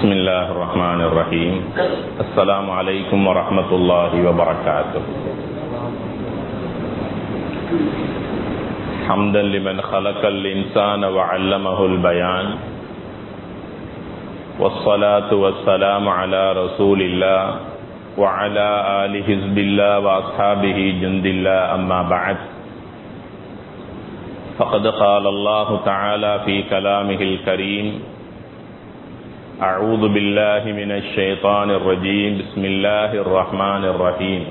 بسم الله الرحمن الرحيم السلام عليكم ورحمة الله وبركاته حمدا لمن خلق الإنسان وعلمه البيان والصلاة والسلام على رسول الله وعلى آل حزب الله وأصحابه جند الله أما بعد فقد قال الله تعالى في كلامه الكريم أعوذ بالله من الشيطان الرجيم بسم الله الرحمن الرحيم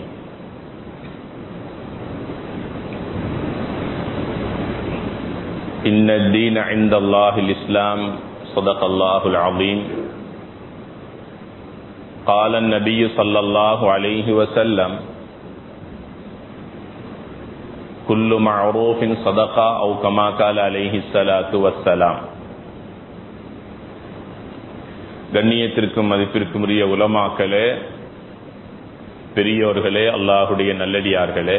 إن الدين عند الله الإسلام صدق الله العظيم قال النبي صلى الله عليه وسلم كل معروف صدقة أو كما قال عليه الصلاة والسلام கண்ணியத்திற்கும் மதிப்பிற்கும் உரிய உலமாக்களே பெரியோர்களே அல்லாஹுடைய நல்லடியார்களே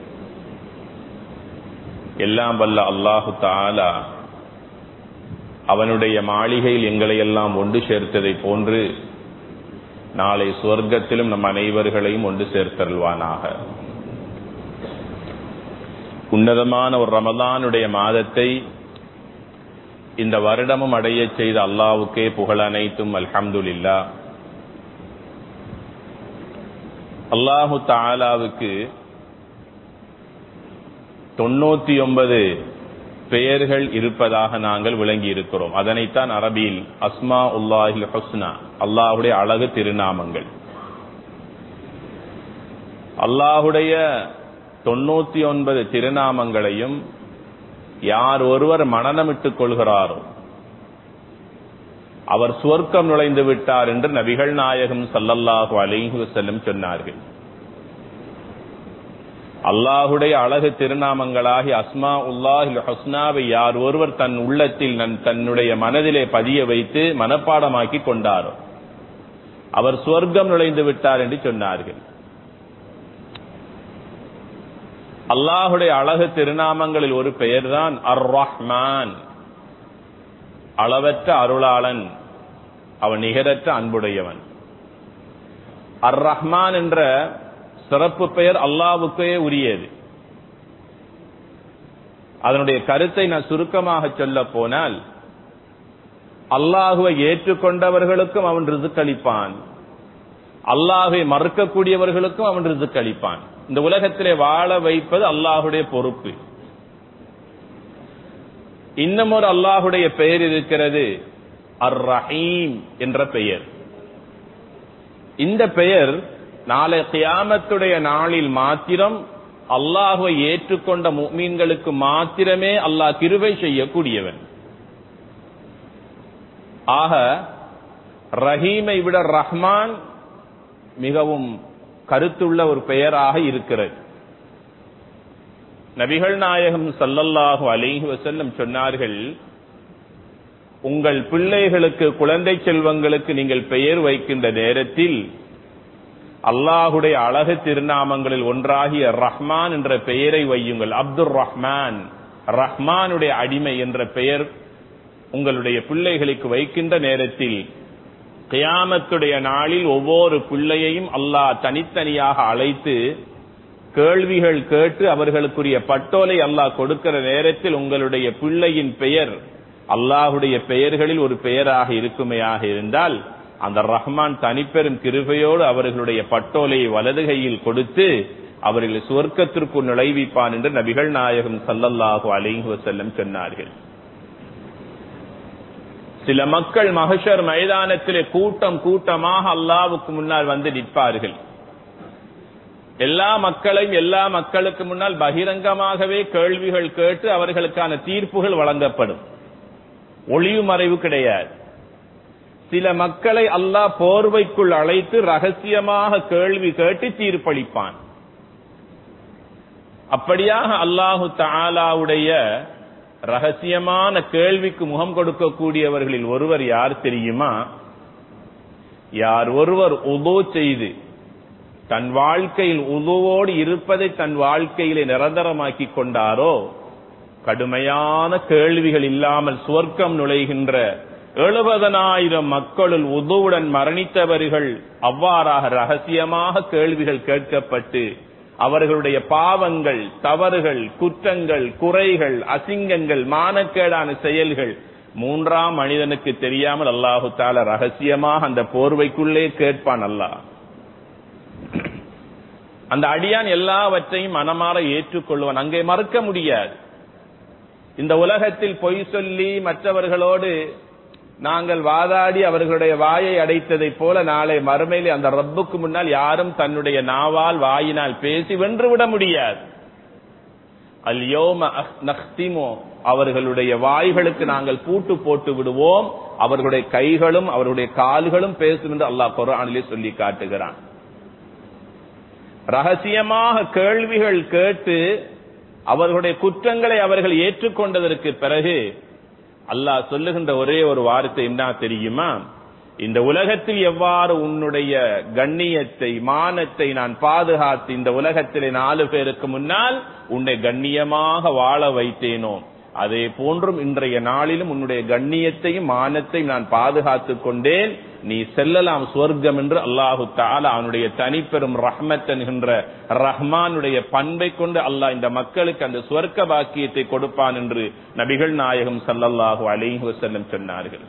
எல்லாம் வல்ல அல்லாஹு தாலா அவனுடைய மாளிகையில் எங்களை எல்லாம் ஒன்று சேர்த்ததை போன்று நாளை சுவர்க்கத்திலும் நம் அனைவர்களையும் ஒன்று சேர்த்தருள்வானாக உன்னதமான ஒரு ரமதானுடைய மாதத்தை இந்த வருடமும் அடைய செய்த அல்லாவுக்கே புகழ் அனைத்தும் அல்ஹம்துலில்லா அல்லாஹு தாலாவுக்கு தொண்ணூத்தி ஒன்பது பெயர்கள் இருப்பதாக நாங்கள் விளங்கி இருக்கிறோம் அதனைத்தான் அரபியில் அஸ்மா உல்லாஹில் ஹஸ்னா அல்லாஹுடைய அழகு திருநாமங்கள் அல்லாஹுடைய தொண்ணூத்தி ஒன்பது திருநாமங்களையும் யார் ஒருவர் மனநமிட்டுக் கொள்கிறாரோ அவர் சுவர்க்கம் நுழைந்து விட்டார் என்று நபிகள் நாயகம் சல்லல்லாஹு அலைஹு செல்லும் சொன்னார்கள் அல்லாஹுடைய அழகு திருநாமங்களாகி அஸ்மா உல்லாஹில் ஹஸ்னாவை யார் ஒருவர் தன் உள்ளத்தில் தன்னுடைய மனதிலே பதிய வைத்து மனப்பாடமாக்கி கொண்டாரோ அவர் சுவர்க்கம் நுழைந்து விட்டார் என்று சொன்னார்கள் அல்லாஹுடைய அழகு திருநாமங்களில் ஒரு பெயர்தான் அர் ரஹ்மான் அளவற்ற அருளாளன் அவன் நிகரற்ற அன்புடையவன் அர் ரஹ்மான் என்ற சிறப்பு பெயர் அல்லாவுக்கே உரியது அதனுடைய கருத்தை நான் சுருக்கமாக சொல்ல போனால் அல்லாஹுவை ஏற்றுக்கொண்டவர்களுக்கும் அவன் ரிசுக்களிப்பான் அல்லாஹை மறுக்கக்கூடியவர்களுக்கும் அவன் ரிசுக்களிப்பான் இந்த உலகத்திலே வாழ வைப்பது அல்லாஹுடைய பொறுப்பு இன்னும் ஒரு அல்லாஹுடைய பெயர் இருக்கிறது அர் ரஹீம் என்ற பெயர் இந்த பெயர் நாளை கியாமத்துடைய நாளில் மாத்திரம் அல்லாஹுவை ஏற்றுக்கொண்ட மீன்களுக்கு மாத்திரமே அல்லாஹ் கிருவை செய்யக்கூடியவன் ஆக ரஹீமை விட ரஹ்மான் மிகவும் கருத்துள்ள ஒரு பெயராக இருக்கிறது நபிகள் நாயகம் சல்லல்லாஹு அலிஹி வசல்லம் சொன்னார்கள் உங்கள் பிள்ளைகளுக்கு குழந்தை செல்வங்களுக்கு நீங்கள் பெயர் வைக்கின்ற நேரத்தில் அல்லாஹுடைய அழகு திருநாமங்களில் ஒன்றாகிய ரஹ்மான் என்ற பெயரை வையுங்கள் அப்துல் ரஹ்மான் ரஹ்மானுடைய அடிமை என்ற பெயர் உங்களுடைய பிள்ளைகளுக்கு வைக்கின்ற நேரத்தில் கியாமத்துடைய நாளில் ஒவ்வொரு பிள்ளையையும் அல்லாஹ் தனித்தனியாக அழைத்து கேள்விகள் கேட்டு அவர்களுக்குரிய பட்டோலை அல்லாஹ் கொடுக்கிற நேரத்தில் உங்களுடைய பிள்ளையின் பெயர் அல்லாஹுடைய பெயர்களில் ஒரு பெயராக இருக்குமையாக இருந்தால் அந்த ரஹ்மான் தனிப்பெரும் கிருபையோடு அவர்களுடைய பட்டோலையை வலதுகையில் கொடுத்து அவர்களை சுவர்க்கத்திற்குள் நுழைவிப்பான் என்று நபிகள் நாயகம் சல்லல்லாஹு அலைஹி வசல்லம் சொன்னார்கள் சில மக்கள் மகஷர் மைதானத்திலே கூட்டம் கூட்டமாக அல்லாவுக்கு முன்னால் வந்து நிற்பார்கள் எல்லா மக்களையும் எல்லா மக்களுக்கு முன்னால் பகிரங்கமாகவே கேள்விகள் கேட்டு அவர்களுக்கான தீர்ப்புகள் வழங்கப்படும் ஒளிவு மறைவு கிடையாது சில மக்களை அல்லாஹ் போர்வைக்குள் அழைத்து ரகசியமாக கேள்வி கேட்டு தீர்ப்பளிப்பான் அப்படியாக அல்லாஹு தாலாவுடைய ரகசியமான கேள்விக்கு முகம் கொடுக்கக்கூடியவர்களில் ஒருவர் யார் தெரியுமா யார் ஒருவர் உதோ செய்து தன் வாழ்க்கையில் உதுவோடு இருப்பதை தன் வாழ்க்கையிலே நிரந்தரமாக்கி கொண்டாரோ கடுமையான கேள்விகள் இல்லாமல் சுவர்க்கம் நுழைகின்ற எழுபதனாயிரம் மக்களுள் உதுவுடன் மரணித்தவர்கள் அவ்வாறாக ரகசியமாக கேள்விகள் கேட்கப்பட்டு அவர்களுடைய பாவங்கள் தவறுகள் குற்றங்கள் குறைகள் அசிங்கங்கள் மானக்கேடான செயல்கள் மூன்றாம் மனிதனுக்கு தெரியாமல் அல்லாஹு தால ரகசியமாக அந்த போர்வைக்குள்ளே கேட்பான் அல்லாஹ் அந்த அடியான் எல்லாவற்றையும் மனமாற ஏற்றுக்கொள்வான் அங்கே மறுக்க முடியாது இந்த உலகத்தில் பொய் சொல்லி மற்றவர்களோடு நாங்கள் வாதாடி அவர்களுடைய வாயை அடைத்ததைப் போல நாளை மறுமையிலே அந்த ரப்புக்கு முன்னால் யாரும் தன்னுடைய நாவால் வாயினால் பேசி வென்றுவிட முடியாது அல்யோம நஹ்திமோ அவர்களுடைய வாய்களுக்கு நாங்கள் பூட்டு போட்டு விடுவோம் அவர்களுடைய கைகளும் அவர்களுடைய கால்களும் பேசும் என்று அல்லாஹ் குரானிலே சொல்லி காட்டுகிறான் ரகசியமாக கேள்விகள் கேட்டு அவர்களுடைய குற்றங்களை அவர்கள் ஏற்றுக்கொண்டதற்கு பிறகு அல்லாஹ் சொல்லுகின்ற ஒரே ஒரு வார்த்தை என்ன தெரியுமா இந்த உலகத்தில் எவ்வாறு உன்னுடைய கண்ணியத்தை மானத்தை நான் பாதுகாத்து இந்த உலகத்திலே நாலு பேருக்கு முன்னால் உன்னை கண்ணியமாக வாழ வைத்தேனோ அதே போன்றும் இன்றைய நாளிலும் உன்னுடைய கண்ணியத்தையும் மானத்தையும் நான் பாதுகாத்துக் கொண்டேன் நீ செல்லலாம் சுவர்க்கம் என்று அல்லாஹு தாலா அவனுடைய தனிப்பெரும் ரஹ்மத் என்கின்ற ரஹ்மானுடைய பண்பை கொண்டு அல்லாஹ் இந்த மக்களுக்கு அந்த சுவர்க்க பாக்கியத்தை கொடுப்பான் என்று நபிகள் நாயகம் சல்லல்லாஹு அலைஹி வஸல்லம் சொன்னார்கள்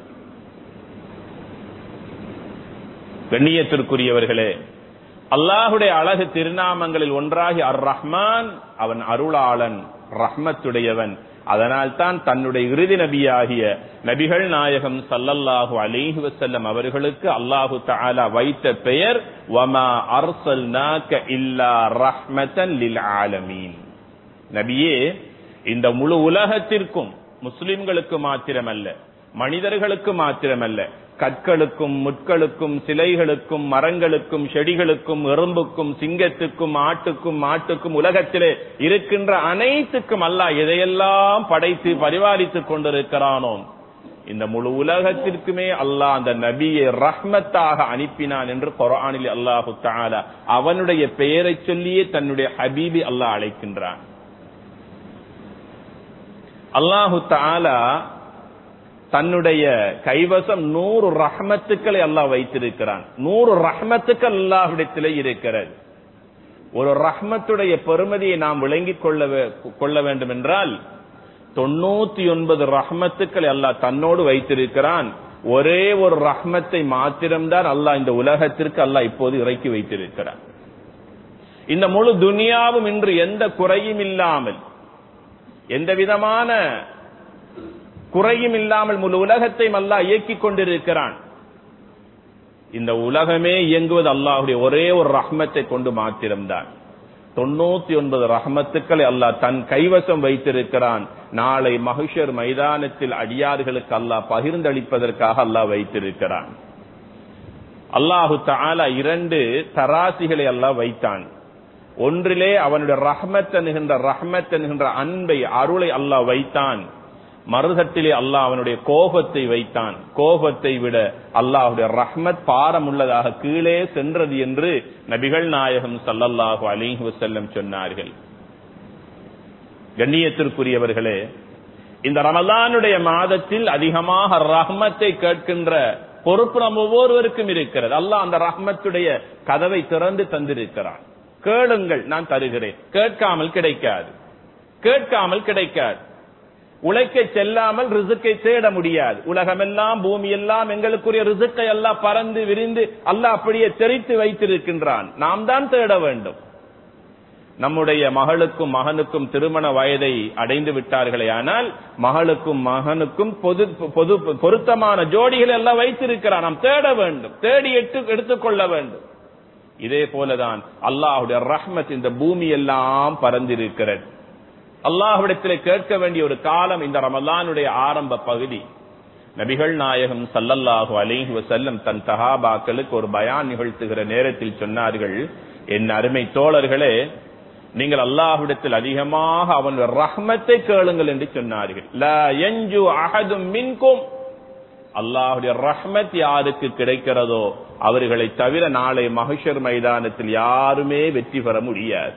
கண்ணியத்திற்குரியவர்களே அல்லாஹுடைய அழகு திருநாமங்களில் ஒன்றாகி அர் ரஹ்மான் அவன் அருளாளன் ரஹ்மத்துடையவன் அதனால் தான் தன்னுடைய இறுதி நபியாகிய நபிகள் நாயகம் சல்லல்லாஹு அலைஹி வஸல்லம் அவர்களுக்கு அல்லாஹு தஆலா வைத்த பெயர் வமா அர்சல்நாக இல்லா ரஹ்மத்தன் லில் ஆலமீன் நபியே இந்த முழு உலகத்திற்கும் முஸ்லிம்களுக்கு மாத்திரமல்ல மனிதர்களுக்கு மாத்திரமல்ல கற்களுக்கும் முட்களுக்கும் சிலைகளுக்கும் மரங்களுக்கும் செடிகளுக்கும் எறும்புக்கும் சிங்கத்துக்கும் ஆட்டுக்கும் மாட்டுக்கும் உலகத்திலே இருக்கின்ற அனைத்துக்கும் அல்லாஹ் எதையெல்லாம் படைத்து பரிபாலித்துக் கொண்டிருக்கிறானோ இந்த முழு உலகத்திற்குமே அல்லாஹ் அந்த நபியை ரஹ்மத்தாக அனுப்பினான் என்று குரானில் அல்லாஹு தாலா அவனுடைய பெயரை சொல்லியே தன்னுடைய ஹபீபி அல்லாஹ் அழைக்கின்றான் அல்லாஹு தாலா தன்னுடைய கைவசம் நூறு ரஹ்மத்துக்களை அல்லாஹ் வைத்திருக்கிறான் நூறு ரஹ்மத்துக்கள் அல்லாஹ்விடத்திலே இருக்கிறது ஒரு ரஹ்மத்துடைய பெருமதியை நாம் விளங்கிக் கொள்ள வே- கொள்ள வேண்டும் என்றால் தொண்ணூத்தி ஒன்பது ரஹ்மத்துக்களை அல்லாஹ் தன்னோடு வைத்திருக்கிறான் ஒரே ஒரு ரஹ்மத்தை மாத்திரம்தான் அல்லாஹ் இந்த உலகத்திற்கு அல்லாஹ் இப்போது இறக்கி வைத்திருக்கிறான் இந்த முழு துனியாவும் இன்று எந்த குறையும் இல்லாமல் எந்த விதமான குறையும் இல்லாமல் முழு உலகத்தையும் அல்லாஹ் இயக்கிக் கொண்டிருக்கிறான் இந்த உலகமே இயங்குவது அல்லாஹுடைய ஒரே ஒரு ரஹ்மத்தை கொண்டு மாத்திரம்தான் தொண்ணூத்தி ஒன்பது ரஹமத்துக்களை அல்லாஹ் தன் கைவசம் வைத்திருக்கிறான் நாளை மகிஷர் மைதானத்தில் அடியார்களுக்கு அல்லாஹ் பகிர்ந்தளிப்பதற்காக அல்லாஹ் வைத்திருக்கிறான் அல்லாஹு தஆலா இரண்டு தராசிகளை அல்லாஹ் வைத்தான் ஒன்றிலே அவனுடைய ரஹ்மத் என்கின்ற ரஹ்மத் என்கின்ற அன்பை அருளை அல்லாஹ் வைத்தான் மறுதட்டிலே அல்லாஹ் அவனுடைய கோபத்தை வைத்தான் கோபத்தை விட அல்லாஹுடைய ரஹ்மத் பாரம் உள்ளதாக கீழே சென்றது என்று நபிகள் நாயகம் ஸல்லல்லாஹு அலைஹி வஸல்லம் சொன்னார்கள் கண்ணியத்திற்குரியவர்களே இந்த ரமலானுடைய மாதத்தில் அதிகமாக ரஹ்மத்தை கேட்கின்ற பொறுப்பு நம் ஒவ்வொருவருக்கும் இருக்கிறது அல்லாஹ் அந்த ரஹ்மத்துடைய கதவை திறந்து தந்திருக்கிறான் கேளுங்கள் நான் தருகிறேன் கேட்காமல் கிடைக்காது கேட்காமல் கிடைக்காது உழைக்க செல்லாமல் ரிசுக்கை தேட முடியாது உலகமெல்லாம் பூமி எல்லாம் எங்களுக்குரிய ரிசுக்கை எல்லாம் பறந்து விரிந்து அல்லாஹ் அப்படியே தெரித்து வைத்திருக்கின்றான் நாம் தான் தேட வேண்டும் நம்முடைய மகளுக்கும் மகனுக்கும் திருமண வயதை அடைந்து விட்டார்களே ஆனால் மகளுக்கும் மகனுக்கும் பொது பொது பொருத்தமான ஜோடிகள் எல்லாம் வைத்திருக்கிறான் நாம் தேட வேண்டும் தேடி எட்டு எடுத்துக்கொள்ள வேண்டும் இதே போலதான் அல்லாஹுடைய ரஹ்மத் இந்த பூமி எல்லாம் பறந்திருக்கிறது அல்லாஹ்விடத்திலே கேட்க வேண்டிய ஒரு காலம் இந்த ரமலானுடைய ஆரம்ப பகுதி நபிகள் நாயகம் சல்லல்லாஹு அலைஹி வஸல்லம் தன் சஹாபாக்களுக்கு ஒரு பயான் நிகழ்த்துகிற நேரத்தில் சொன்னார்கள் என் அருமை தோழர்களே நீங்கள் அல்லாஹ்விடத்தில் அதிகமாக அவன் ரஹ்மத்தை கேளுங்கள் என்று சொன்னார்கள் லா யன்ஜு அஹதும் மின்கும் அல்லாஹுடைய ரஹ்மத் யாருக்கு கிடைக்கிறதோ அவர்களை தவிர நாளை மகிஷர் மைதானத்தில் யாருமே வெற்றி பெற முடியாது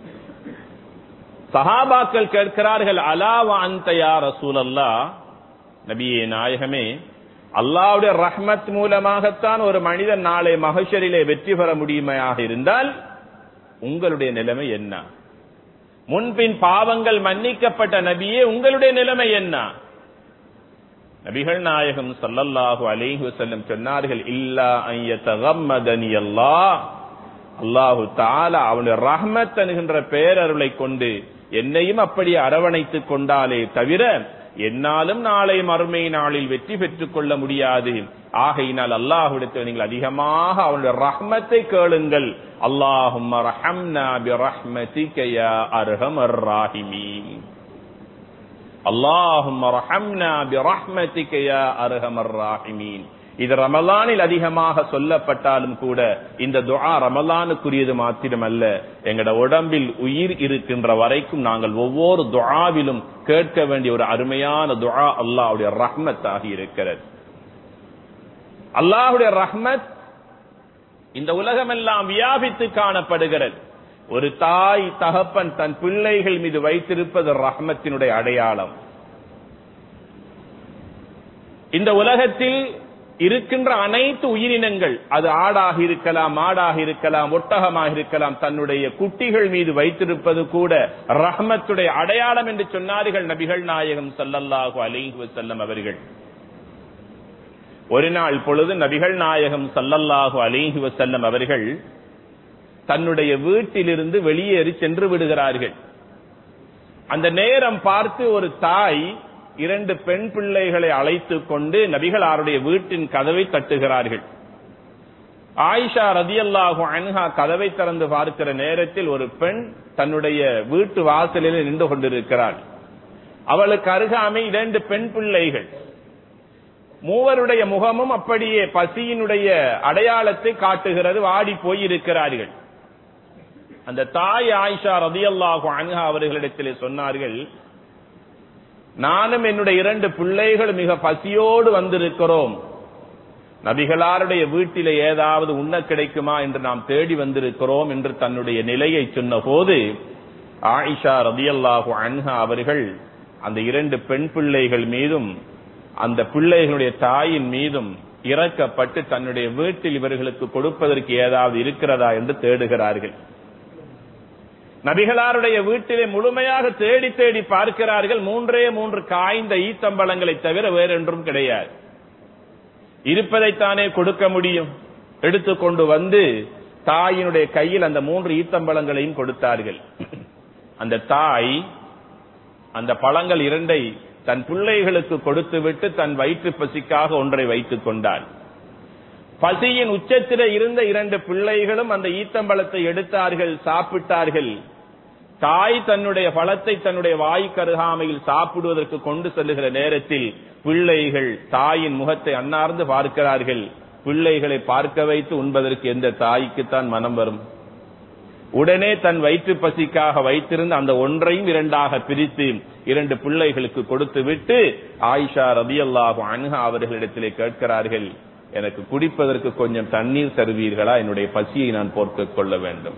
சஹாபாக்கள் கேட்கிறார்கள் அலாவ அந்த யா ரசூலல்லா நபியே நாயகமே அல்லாவுடைய ரஹ்மத் மூலமாகத்தான் ஒரு மனிதன் நாளை மகஷரிலே வெற்றி பெற முடியுமையாக இருந்தால் உங்களுடைய நிலைமை என்ன முன்பின் பாவங்கள் மன்னிக்கப்பட்ட நபியே உங்களுடைய நிலைமை என்ன நபிகள் நாயகம் சல்லல்லாஹு அலைஹி வஸல்லம் சொன்னார்கள் இல்லா ஐயத்தகம்மதனி அல்லாஹ் அல்லாஹு தாலா அவனுடைய ரஹ்மத் என்கின்ற பேரருளை கொண்டு என்னையும் அப்படி அரவணைத்துக் கொண்டாலே தவிர என்னாலும் நாளை மறுமை நாளில் வெற்றி பெற்றுக் கொள்ள முடியாது ஆகையினால் அல்லாஹுடத்தில் நீங்கள் அதிகமாக அவனுடைய ரஹ்மத்தை கேளுங்கள் அல்லாஹும் ரஹம்னா பி ரஹ்மதிக யா அர்ஹமர் ராஹிமீன் அல்லாஹும் ரஹம்னா பி ரஹ்மதிக யா அர்ஹமர் ராஹிமீன் இது ரமலானில் அதிகமாக சொல்லப்பட்டாலும் கூட இந்த துஆ ரமலானுக்குரியது மாத்திரமல்ல எங்கட உடம்பில் உயிர் இருக்கின்ற வரைக்கும் நாங்கள் ஒவ்வொரு துஆவிலும் கேட்க வேண்டிய ஒரு அருமையான துஆ அல்லாஹ்வுடைய ரஹ்மத்தாக இருக்கிறது அல்லாஹ்வுடைய ரஹ்மத் இந்த உலகமெல்லாம் வியாபித்து காணப்படுகிறது ஒரு தாய் தகப்பன் தன் பிள்ளைகள் மீது வைத்திருப்பது ரஹ்மத்தினுடைய அடையாளம் இந்த உலகத்தில் இருக்கின்ற அனைத்து உயிரினங்கள் அது ஆடாக இருக்கலாம் மாடாக இருக்கலாம் ஒட்டகமாக இருக்கலாம் தன்னுடைய குட்டிகள் மீது வைத்திருப்பது கூட ரஹ்மத்துடைய அடையாளம் என்று சொன்னார்கள் நபிகள் நாயகம் சல்லல்லாஹு அலைஹி வஸல்லம் அவர்கள் ஒரு நாள் பொழுது நபிகள் நாயகம் சல்லல்லாஹு அலைஹி வஸல்லம் அவர்கள் தன்னுடைய வீட்டிலிருந்து வெளியேறி சென்று விடுகிறார்கள் அந்த நேரம் பார்த்து ஒரு தாய் இரண்டு பெண் பிள்ளைகளை அழைத்துக் கொண்டு நபிகளாருடைய வீட்டின் கதவை தட்டுகிறார்கள் ஆயிஷா ரதியல்லாஹு அன்ஹா கதவை திறந்து பார்க்கிற நேரத்தில் ஒரு பெண் தன்னுடைய வீட்டு வாசலில் நின்று கொண்டிருக்கிறாள் அவளுக்கு அருகாமை இரண்டு பெண் பிள்ளைகள் மூவருடைய முகமும் அப்படியே பசியினுடைய அடையாளத்தை காட்டுகிறது வாடி போயிருக்கிறார்கள் அந்த தாய் ஆயிஷா ரதியல்லாஹு அன்ஹா அவர்களிடத்திலே சொன்னார்கள் நானும் என்னுடைய இரண்டு பிள்ளைகள் மிக பசியோடு வந்திருக்கிறோம் நபிகளாருடைய வீட்டிலே ஏதாவது உண்ண கிடைக்குமா என்று நாம் தேடி வந்திருக்கிறோம் என்று தன்னுடைய நிலையை சொன்ன போது ஆயிஷா ரதியல்லாஹு அன்ஹா அவர்கள் அந்த இரண்டு பெண் பிள்ளைகள் மீதும் அந்த பிள்ளைகளுடைய தாயின் மீதும் இறக்கப்பட்டு தன்னுடைய வீட்டில் இவர்களுக்கு கொடுப்பதற்கு ஏதாவது இருக்கிறதா என்று தேடுகிறார்கள் நபிகளாருடைய வீட்டிலே முழுமையாக தேடி தேடி பார்க்கிறார்கள் மூன்றே மூன்று காய்ந்த ஈத்தம்பழங்களை தவிர வேறொன்றும் கிடையாது இருப்பதைத்தானே கொடுக்க முடியும் எடுத்துக்கொண்டு வந்து தாயினுடைய கையில் அந்த மூன்று ஈத்தம்பழங்களையும் கொடுத்தார்கள் அந்த தாய் அந்த பழங்கள் இரண்டை தன் பிள்ளைகளுக்கு கொடுத்துவிட்டு தன் வயிற்று பசிக்காக ஒன்றை வைத்துக் கொண்டாள் பசியின் உச்சத்திலே இருந்த இரண்டு பிள்ளைகளும் அந்த ஈத்தம்பழத்தை எடுத்தார்கள் சாப்பிட்டார்கள் தாய் தன்னுடைய பழத்தை தன்னுடைய வாய்க்கு அருகாமையில் சாப்பிடுவதற்கு கொண்டு செல்லுகிற நேரத்தில் பிள்ளைகள் தாயின் முகத்தை அன்னார்ந்து பார்க்கிறார்கள் பிள்ளைகளை பார்க்க வைத்து உண்பதற்கு எந்த தாய்க்குத்தான் மனம் வரும் உடனே தன் வயிற்று பசிக்காக வைத்திருந்த அந்த ஒன்றையும் இரண்டாக பிரித்து இரண்டு பிள்ளைகளுக்கு கொடுத்து விட்டு ஆயிஷா ரதியல்லாஹு அன்ஹா அவர்களிடத்திலே கேட்கிறார்கள் எனக்கு குடிப்பதற்கு கொஞ்சம் தண்ணீர் தருவீர்களா என்னுடைய பசியை நான் போர்த்துக் கொள்ள வேண்டும்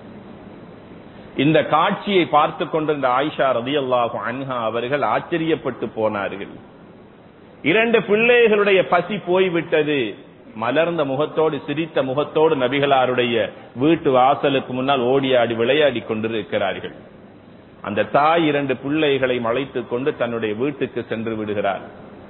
இந்த காட்சியை பார்த்து கொண்டிருந்த ஆயிஷா ரதியல்லாஹு அன்ஹா அவர்கள் ஆச்சரியப்பட்டு போனார்கள் இரண்டு பிள்ளைகளுடைய பசி போய்விட்டது மலர்ந்த முகத்தோடு சிரித்த முகத்தோடு நபிகளாருடைய வீட்டு வாசலுக்கு முன்னால் ஓடியாடி விளையாடி கொண்டிருக்கிறார்கள் அந்த தாய் இரண்டு பிள்ளைகளை அழைத்துக் கொண்டு தன்னுடைய வீட்டுக்கு சென்று விடுகிறார்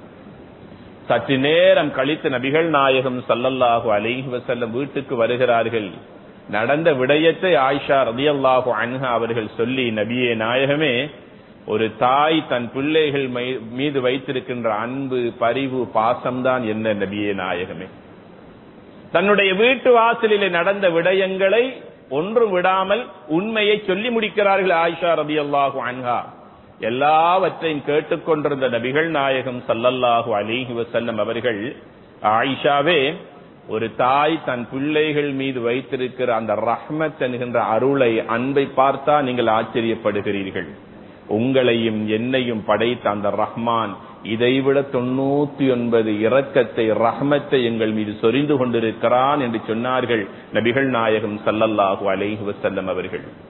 சற்று நேரம் கழித்து நபிகள் நாயகம் சல்லல்லாஹு அலைஹி வஸல்லம் வீட்டுக்கு வருகிறார்கள் நடந்த விடயத்தை ஆயிஷா ரதியல்லாஹு அன்ஹா அவர்கள் சொல்லி நபியே நாயகமே ஒரு தாய் தன் பிள்ளைகள் மீது வைத்திருக்கின்ற அன்பு பரிவு பாசம்தான் என்ன நபியே நாயகமே தன்னுடைய வீட்டு வாசலிலே நடந்த விடயங்களை ஒன்றும் விடாமல் உண்மையை சொல்லி முடிக்கிறார்கள் ஆயிஷா ரதி அல்லாஹு அன்ஹா எல்லாவற்றையும் கேட்டுக்கொண்டிருந்த நபிகள் நாயகம் சல்லல்லாஹு அலிஹி வசல்லம் அவர்கள் ஆயிஷாவே ஒரு தாய் தன் பிள்ளைகள் மீது வைத்திருக்கிற அந்த ரஹ்மத் என்கின்ற அருளை அன்பை பார்த்தா நீங்கள் ஆச்சரியப்படுகிறீர்கள் உங்களையும் என்னையும் படைத்த அந்த ரஹ்மான் இதைவிட தொண்ணூத்தி ஒன்பது இரக்கத்தை ரஹ்மத்தை எங்கள் மீது சொரிந்து கொண்டிருக்கிறான் என்று சொன்னார்கள் நபிகள் நாயகம் சல்லல்லாஹு அலைஹி வசல்லம் அவர்கள்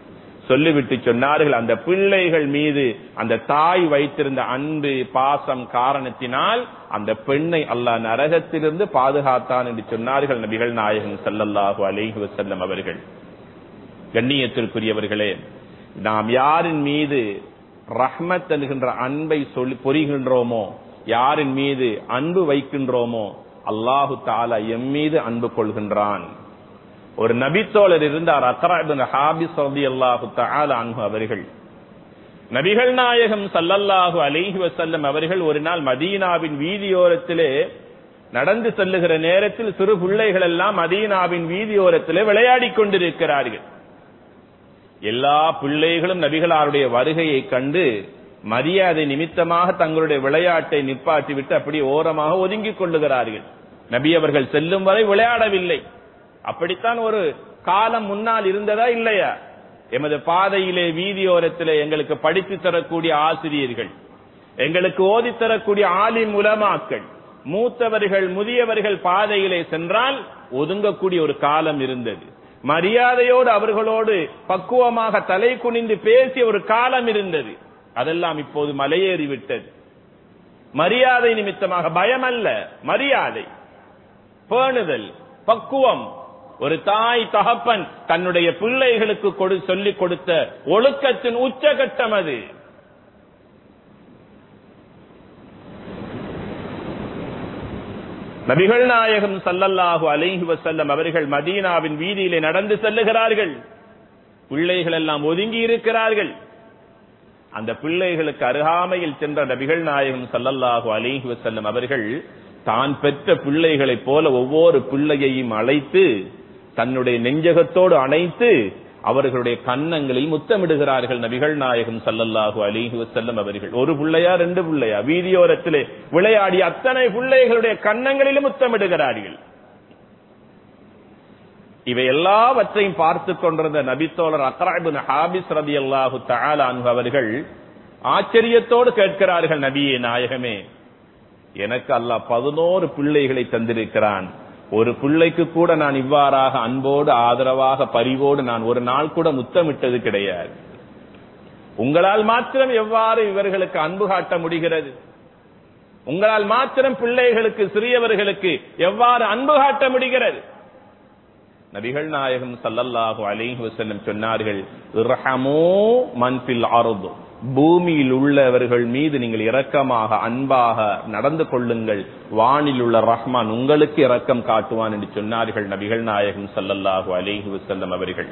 சொல்லிவிட்டு சொன்னார்கள் அந்த பிள்ளைகள் மீது அந்த தாய் வைத்திருந்த அன்பு பாசம் காரணத்தினால் அந்த பெண்ணை அல்லாஹ் நரகத்திலிருந்து பாதுகாத்தான் என்று சொன்னார்கள் நபிகள் நாயகம் ஸல்லல்லாஹு அலைஹி வஸல்லம் அவர்கள் கண்ணியத்திற்குரியவர்களே நாம் யாரின் மீது ரஹ்மத் என்கின்ற அன்பை சொல்லி பொறிகின்றோமோ யாரின் மீது அன்பு வைக்கின்றோமோ அல்லாஹு தாலா எம் மீது அன்பு கொள்கின்றான் ஒரு நபித்தோழர் இருந்தார் அக்ராபின் ஹாபிஸ் ரலியல்லாஹு தஆலா அன்ஹு அவர்கள் நபிகள் நாயகம் ஸல்லல்லாஹு அலைஹி வஸல்லம் அவர்கள் ஒரு நாள் மதீனாவின் வீதியோரத்திலே நடந்து செல்லுகிற நேரத்தில் சிறு பிள்ளைகள் எல்லாம் மதீனாவின் வீதியோரத்திலே விளையாடிக் கொண்டிருக்கிறார்கள் எல்லா பிள்ளைகளும் நபிகளாருடைய வருகையை கண்டு மரியாதை நிமித்தமாக தங்களுடைய விளையாட்டை நிப்பாட்டிவிட்டு அப்படி ஓரமாக ஒதுங்கிக் கொள்ளுகிறார்கள் நபி அவர்கள் செல்லும் வரை விளையாடவில்லை அப்படித்தான் ஒரு காலம் முன்னால் இருந்ததா இல்லையா எமது பாதையிலே வீதியோரத்திலே எங்களுக்கு படித்து தரக்கூடிய ஆசிரியர்கள் எங்களுக்கு ஓதி தரக்கூடிய ஆலிம் உலமாக்கள் மூத்தவர்கள் முதியவர்கள் பாதையிலே சென்றால் ஒதுங்கக்கூடிய ஒரு காலம் இருந்தது மரியாதையோடு அவர்களோடு பக்குவமாக தலை குனிந்து பேசிய ஒரு காலம் இருந்தது அதெல்லாம் இப்போது மலையேறிவிட்டது மரியாதை நிமித்தமாக பயம் அல்ல மரியாதை பேணுதல் பக்குவம் ஒரு தாய் தகப்பன் தன்னுடைய பிள்ளைகளுக்கு கொடு சொல்லிக் கொடுத்த ஒழுக்கத்தின் உச்சகட்டம் அது நபிகள் நாயகம் சல்லல்லாஹு அலைஹி வசல்லம் அவர்கள் மதீனாவின் வீதியிலே நடந்து செல்லுகிறார்கள் பிள்ளைகள் எல்லாம் ஒதுங்கி இருக்கிறார்கள் அந்த பிள்ளைகளுக்கு அருகாமையில் சென்ற நபிகள் நாயகம் சல்லல்லாஹு அலைஹி வசல்லம் அவர்கள் தான் பெற்ற பிள்ளைகளைப் போல ஒவ்வொரு பிள்ளையையும் அழைத்து தன்னுடைய நெஞ்சகத்தோடு அணைத்து அவர்களுடைய கன்னங்களில் முத்தமிடுகிறார்கள் நபிகள் நாயகம் சல்லல்லாஹு அலிஹி வசல்லம் அவர்கள் ஒரு பிள்ளையா ரெண்டு பிள்ளையா வீதியோரத்திலே விளையாடி அத்தனை பிள்ளைகளுடைய கன்னங்களிலும் முத்தமிடுகிறார்கள் இவை எல்லாவற்றையும் பார்த்து கொண்டிருந்த நபித்தோழர் அக்ராபின் ஹாபிஸ் ரதி அல்லாஹு தஆலான்ஹு அவர்கள் ஆச்சரியத்தோடு கேட்கிறார்கள் நபியே நாயகமே எனக்கு அல்லாஹ் பதினோரு பிள்ளைகளை தந்திருக்கிறான் ஒரு பிள்ளைக்கு கூட நான் இவ்வாறாக அன்போடு ஆதரவாக பரிவோடு நான் ஒரு நாள் கூட முத்தமிட்டது கிடையாது உங்களால் மாத்திரம் எவ்வாறு இவர்களுக்கு அன்பு காட்ட முடிகிறது உங்களால் மாத்திரம் பிள்ளைகளுக்கு சிறியவர்களுக்கு எவ்வாறு அன்பு காட்ட முடிகிறது நபிகள் நாயகம் சல்லல்லாஹு அலைஹி வஸல்லம் சொன்னார்கள் இர்ஹமூ மன் ஃபில் அர்து பூமியில் உள்ளவர்கள் மீது நீங்கள் இரக்கமாக அன்பாக நடந்து கொள்ளுங்கள் வானில் உள்ள ரஹ்மான் உங்களுக்கு இரக்கம் காட்டுவான் என்று சொன்னார்கள் நபிகள் நாயகம் சல்லல்லாஹு அலைஹி வஸல்லம் அவர்கள்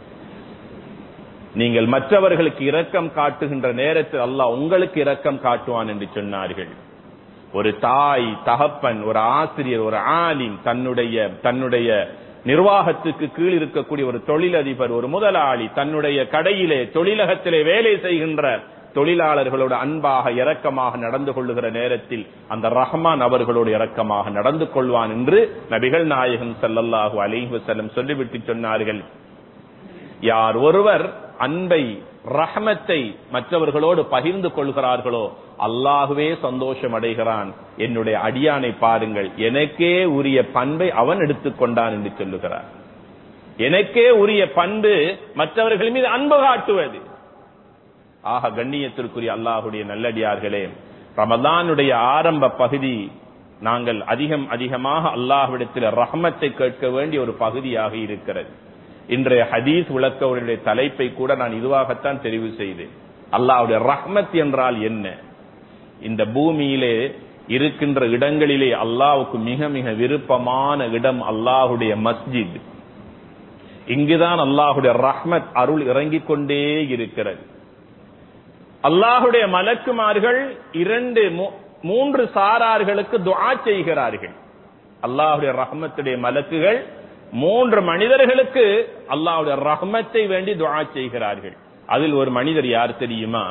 நீங்கள் மற்றவர்களுக்கு இரக்கம் காட்டுகின்ற நேரத்தில் அல்லாஹ் உங்களுக்கு இரக்கம் காட்டுவான் என்று சொன்னார்கள் ஒரு தாய் தகப்பன் ஒரு ஆசிரியர் ஒரு ஆலிம் தன்னுடைய தன்னுடைய நிர்வாகத்துக்கு கீழ் இருக்கக்கூடிய ஒரு தொழிலதிபர் ஒரு முதலாளி தன்னுடைய கடையிலே தொழிலகத்திலே வேலை செய்கின்ற தொழிலாளர்களோடு அன்பாக இரக்கமாக நடந்து கொள்ளுகிற நேரத்தில் அந்த ரஹ்மான் அவர்களோடு இரக்கமாக நடந்து கொள்வான் என்று நபிகள் நாயகம் ஸல்லல்லாஹு அலைஹி வஸல்லம் சொல்லிவிட்டு சொன்னார்கள் யார் ஒருவர் அன்பை ரஹமத்தை மற்றவர்களோடு பகிர்ந்து கொள்கிறார்களோ அல்லாஹுவே சந்தோஷம் அடைகிறான் என்னுடைய அடியானை பாருங்கள் எனக்கே உரிய பண்பை அவன் எடுத்துக்கொண்டான் என்று சொல்லுகிறார் எனக்கே உரிய பண்பு மற்றவர்கள் மீது அன்பு காட்டுவது ஆக கண்ணியத்திற்குரிய அல்லாஹுடைய நல்லடியார்களே ரமதானுடைய ஆரம்ப பகுதி நாங்கள் அதிகம் அதிகமாக அல்லாஹ்விடத்தில் ரஹமத்தை கேட்க வேண்டிய ஒரு பகுதியாக இருக்கிறது இன்றைய ஹதீஸ் விளக்கவருடைய தலைப்பை கூட நான் இதுவாகத்தான் தெரிவு செய்தேன் அல்லாஹ்வுடைய ரஹ்மத் என்றால் என்ன இந்த பூமியிலே இருக்கின்ற இடங்களிலே அல்லாஹ்வுக்கு மிக மிக விருப்பமான இடம் அல்லாஹுடைய மஸ்ஜித் இங்குதான் அல்லாஹுடைய ரஹ்மத் அருள் இறங்கிக் கொண்டே இருக்கிறது அல்லாஹுடைய மலக்குமார்கள் இரண்டு மூன்று சாரார்களுக்கு துஆ செய்கிறார்கள் அல்லாஹுடைய ரஹ்மத்துடைய மலக்குகள் மூன்று மனிதர்களுக்கு அல்லாஹுடைய ரஹ்மத்தை வேண்டி துஆ செய்கிறார்கள் அதில் ஒரு மனிதர் யார் தெரியுமா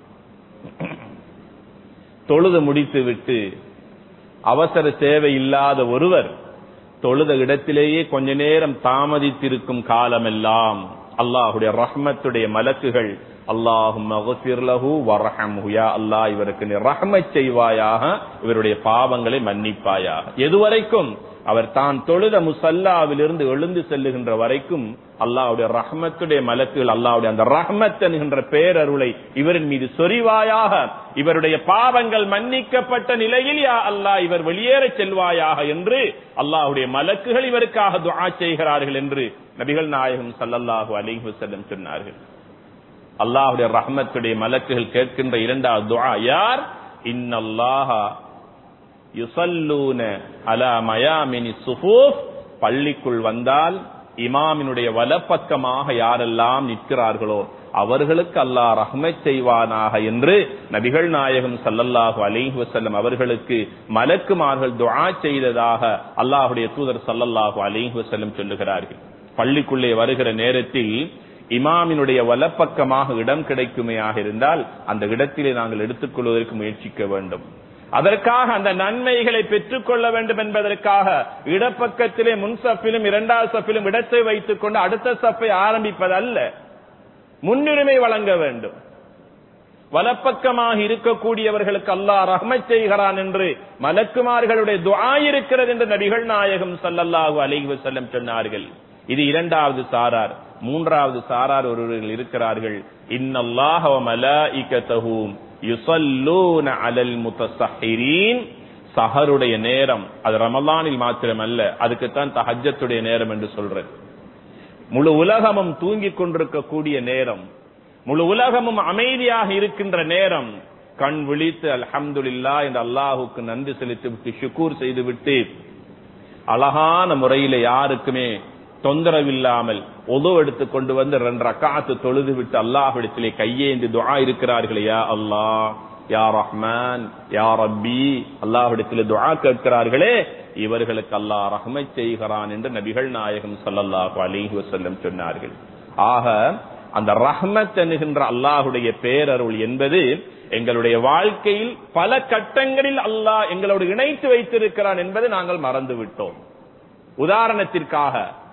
தொழுது முடித்து விட்டு அவசர தேவை இல்லாத ஒருவர் தொழுத இடத்திலேயே கொஞ்ச நேரம் தாமதித்திருக்கும் காலமெல்லாம் அல்லாஹுடைய ரஹ்மத்துடைய மலக்குகள் அல்லாஹும் வரஹம்ஹு யா அல்லாஹ் இவருக்கு நீ ரஹ்மத் செய்வாயாக இவருடைய பாவங்களை மன்னிப்பாயாக எதுவரைக்கும் அவர் தான் தொழுத முசல்லாவிலிருந்து எழுந்து செல்லுகின்ற வரைக்கும் அல்லாஹ்வுடைய ரஹ்மத்துடைய மலக்குகள் அல்லாஹ்வுடைய அந்த ரஹ்மத் என்கின்ற பேரருளை இவரின் மீது சொரிவாயாக இவருடைய பாவங்கள் மன்னிக்கப்பட்ட நிலையில் யா அல்லாஹ் இவர் வெளியேற செல்வாயாக என்று அல்லாஹ்வுடைய மலக்குகள் இவருக்காக துஆ செய்கிறார்கள் என்று நபிகள் நாயகம் ஸல்லல்லாஹு அலைஹி வஸல்லம் சொன்னார்கள் அல்லாஹ்வுடைய ரஹ்மத்துடைய மலக்குகள் கேட்கின்ற இரண்டாவது துஆ யார் இன்னல்லாஹ யுசல்லூன அலா மயாமினி சுஃபூஃப் பள்ளிக்குள் வந்தால் இமாமினுடைய வலப்பக்கமாக யாரெல்லாம் நிற்கிறார்களோ அவர்களுக்கு அல்லாஹ் ரஹ்மத் செய்வானாக என்று நபிகள் நாயகம் சல்லல்லாஹு அலைஹி வஸல்லம் அவர்களுக்கு மலக்குமார்கள் துஆ செய்ததாக அல்லாஹ்வுடைய தூதர் சல்லல்லாஹு அலைஹி வஸல்லம் சொல்லுகிறார்கள் பள்ளிக்குள்ளே வருகிற நேரத்தில் இமாமினுடைய வலப்பக்கமாக இடம் கிடைக்குமையாக இருந்தால் அந்த இடத்திலே நாங்கள் எடுத்துக்கொள்வதற்கு முயற்சிக்க வேண்டும் அதற்காக அந்த நன்மைகளை பெற்றுக் கொள்ள வேண்டும் என்பதற்காக இடப்பக்கத்திலே முன் சப்பிலும் இரண்டாவது சப்பிலும் இடத்தை வைத்துக் கொண்டு அடுத்த சப்பை ஆரம்பிப்பதல்ல முன்னுரிமை வழங்க வேண்டும் வலப்பக்கமாக இருக்கக்கூடியவர்களுக்கு அல்லாஹ் ரஹ்மத் செய்கிறான் என்று மலக்குமார்களுடைய துஆ இருக்கிறது என்று நபிகள் நாயகம் ஸல்லல்லாஹு அலைஹி வஸல்லம் சொன்னார்கள் இது இரண்டாவது சாரார் மூன்றாவது சாரார் ஒருவர்கள் இருக்கிறார்கள் இன்னல்லாஹ வ மலாயிகத்தஹு யுஸல்லூன அலல் முத்தஸஹிரீன் சஹருடைய நேரம் அது ரமலானில் மாத்திரமல்ல அதுக்குத்தான் தஹஜ்ஜத்துடைய நேரம் என்று சொல்றேன் முழு உலகமும் தூங்கிக் கொண்டிருக்கக்கூடிய நேரம் முழு உலகமும் அமைதியாக இருக்கின்ற நேரம் கண் விழித்து அல்ஹம்துலில்லா என்று அல்லாஹுக்கு நன்றி செலுத்தி விட்டு ஷுக்கூர் செய்துவிட்டு அழகான முறையில யாருக்குமே தொந்தரவில்லாமல் உதவு எடுத்து கொண்டு வந்து ரெண்டு ரக்காத்து தொழுது விட்டு அல்லாஹ்விடத்திலே கையேந்தி துஆ இருக்கிறார்களே யா அல்லாஹ் யா ரஹ்மான் யா ரப்பி அல்லாஹ்விடத்திலே துஆ கேட்கிறார்களே இவர்களுக்கு அல்லாஹ் ரஹ்மத் செய்கிறான் என்று நபிகள் நாயகம் ஸல்லல்லாஹு அலைஹி வஸல்லம் சொன்னார்கள் ஆக அந்த ரஹ்மத் என்கின்ற அல்லாஹுடைய பேரருள் என்பது எங்களுடைய வாழ்க்கையில் பல கட்டங்களில் அல்லாஹ் எங்களோடு இணைத்து வைத்திருக்கிறான் என்பதை நாங்கள் மறந்து விட்டோம் உதாரணத்திற்காக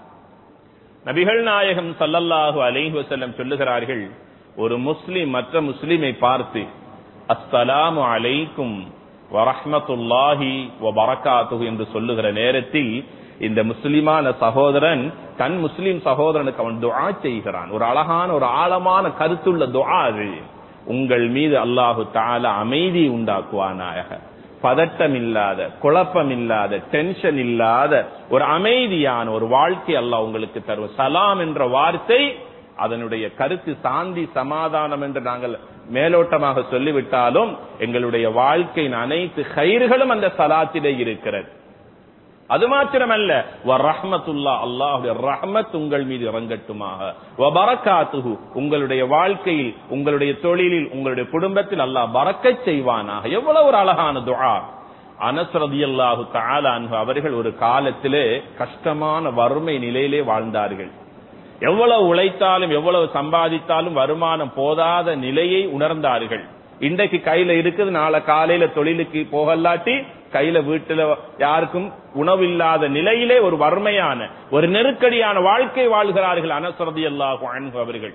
நபிகள் நாயகம் சல்லல்லாஹு அலைஹி வஸல்லம் சொல்லுகிறார்கள் ஒரு முஸ்லிம் மற்ற முஸ்லிமை பார்த்து அஸ்ஸலாமு அலைக்கும் வரஹ்மத்துல்லாஹி வபரகாத்துஹு என்று சொல்லுகிற நேரத்தில் இந்த முஸ்லிமான சகோதரன் தன் முஸ்லிம் சகோதரனுக்கு அவன் துஆ செய்கிறான் ஒரு அழகான ஒரு ஆழமான கருத்துள்ள துஆ அது உங்கள் மீது அல்லாஹு தஆலா அமைதி உண்டாக்குவானாக பதட்டம் இல்லாத குழப்பம் இல்லாத டென்ஷன் இல்லாத ஒரு அமைதியான ஒரு வாழ்க்கை அல்லாஹ் உங்களுக்கு தரும் சலாம் என்ற வார்த்தை அதனுடைய கருத்து சாந்தி சமாதானம் என்று நாங்கள் மேலோட்டமாக சொல்லிவிட்டாலும் எங்களுடைய வாழ்க்கையின் அனைத்து கயிறுகளும் அந்த சலாத்திலே இருக்கிறது அது மாத்திரமல்ல ரஹ்மத்துல்லா அல்லாஹுடைய ரஹ்மத் உங்கள் மீது இறங்கட்டுமாக வரக்காத்துகு உங்களுடைய வாழ்க்கையில் உங்களுடைய தொழிலில் உங்களுடைய குடும்பத்தில் அல்லாஹ் பறக்கச் செய்வானாக எவ்வளவு ஒரு அழகான துஆ அனஸ்ரதி அல்லாஹு தாலான்ஹு அவர்கள் ஒரு காலத்திலே கஷ்டமான வறுமை நிலையிலே வாழ்ந்தார்கள் எவ்வளவு உழைத்தாலும் எவ்வளவு சம்பாதித்தாலும் வருமானம் போதாத நிலையை உணர்ந்தார்கள் இன்றைக்கு கையில இருக்குது நாளை காலையில தொழிலுக்கு போகலாட்டி கையில வீட்டுல யாருக்கும் உணவில்லாத நிலையிலே ஒரு வறுமையான ஒரு நெருக்கடியான வாழ்க்கை வாழ்கிறார்கள் அனசரதி அல்லாஹு அன்பு அவர்கள்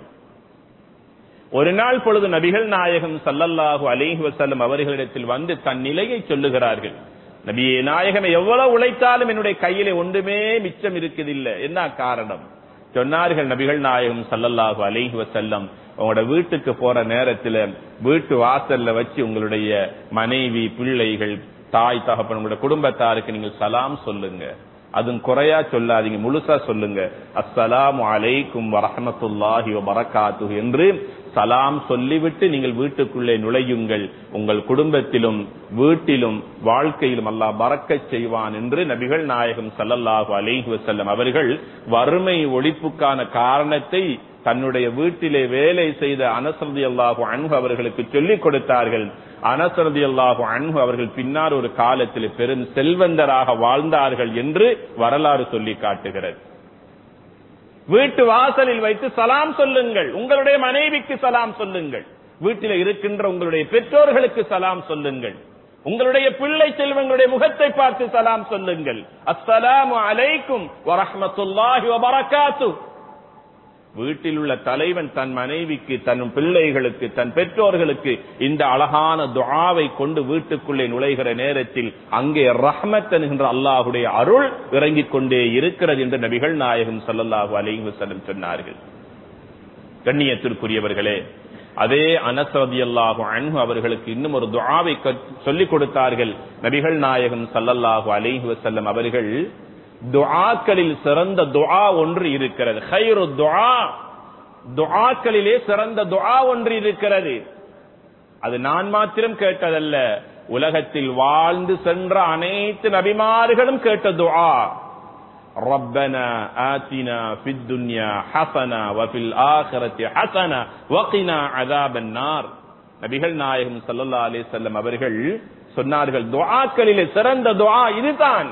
ஒரு நாள் பொழுது நபிகள் நாயகம் சல்லல்லாஹு அலைஹி வசல்லம் அவர்களிடத்தில் வந்து தன் நிலையை சொல்லுகிறார்கள் நபியே நாயகம் எவ்வளவு உழைத்தாலும் என்னுடைய கையிலே ஒன்றுமே மிச்சம் இருக்குதில்லை என்ன காரணம் சொன்னார்கள் நபிகள் நாயகம் சல்லல்லாஹு அலைஹி வசல்லம் உங்களோட வீட்டுக்கு போற நேரத்துல வீட்டு வாசல்ல வச்சு உங்களுடைய மனைவி பிள்ளைகள் தாய் தகப்பன் உங்களுடைய குடும்பத்தாருக்கு நீங்க சலாம் சொல்லுங்க அதுவும் குறையா சொல்லாதீங்க முழுசா சொல்லுங்க அஸ்ஸலாமு அலைக்கும் வரஹமத்துல்லாஹி வரகாத்து என்று சலாம் சொல்லிவிட்டு நீங்கள் வீட்டுக்குள்ளே நுழையுங்கள் உங்கள் குடும்பத்திலும் வீட்டிலும் வாழ்க்கையிலும் அல்லாஹ் பறக்கச் செய்வான் என்று நபிகள் நாயகம் சல்லல்லாஹு அலைஹி வஸல்லம் அவர்கள் வறுமை ஒழிப்புக்கான காரணத்தை தன்னுடைய வீட்டிலே வேலை செய்த அனசரதி அல்லாஹு அன்பு அவர்களுக்கு சொல்லிக் கொடுத்தார்கள் அனசரதி அல்லாஹு அன்பு அவர்கள் பின்னால் ஒரு காலத்தில் பெரும் செல்வந்தராக வாழ்ந்தார்கள் என்று வரலாறு சொல்லி காட்டுகிறது வீட்டு வாசலில் வைத்து சலாம் சொல்லுங்கள் உங்களுடைய மனைவிக்கு சலாம் சொல்லுங்கள் வீட்டில் இருக்கின்ற உங்களுடைய பெற்றோர்களுக்கு சலாம் சொல்லுங்கள் உங்களுடைய பிள்ளை செல்வங்களுடைய முகத்தை பார்த்து சலாம் சொல்லுங்கள் அஸ்ஸலாமு அலைக்கும் வரஹ்மத்துல்லாஹி வபரகாத்து வீட்டில் உள்ள தலைவன் தன் மனைவிக்கு தன் பிள்ளைகளுக்கு தன் பெற்றோர்களுக்கு இந்த அழகான துஆவை கொண்டு வீட்டுக்குள்ளே நுழைகிற நேரத்தில் அங்கே ரஹ்மத் என்கின்ற அல்லாஹுடைய அருள் இறங்கிக் கொண்டே இருக்கிறது என்று நபிகள் நாயகம் ஸல்லல்லாஹு அலைஹி வஸல்லம் சொன்னார்கள் கண்ணியத்திற்குரியவர்களே அதே அனஸ் ரலியல்லாஹு அன்ஹு அவர்களுக்கு இன்னும் ஒரு துஆவை சொல்லிக் கொடுத்தார்கள் நபிகள் நாயகம் ஸல்லல்லாஹு அலைஹி வஸல்லம் அவர்கள் துஆக்களில் சிறந்த துஆ ஒன்று இருக்கிறது ஹைரு துஆ துஆக்களிலே சிறந்த துஆ ஒன்று இருக்கிறது அது நான் மாத்திரம் கேட்டதல்ல உலகத்தில் வாழ்ந்து சென்ற அனைத்து நபிமார்களும் கேட்ட துஆ ربنا آتنا في الدنيا حسنة وفي الآخرة حسنة وقنا عذاب النار நபிகள் நாயகம் ஸல்லல்லாஹு அலைஹி வஸல்லம் அவர்கள் சொன்னார்கள் துஆக்களிலே சிறந்த துஆ இதுதான்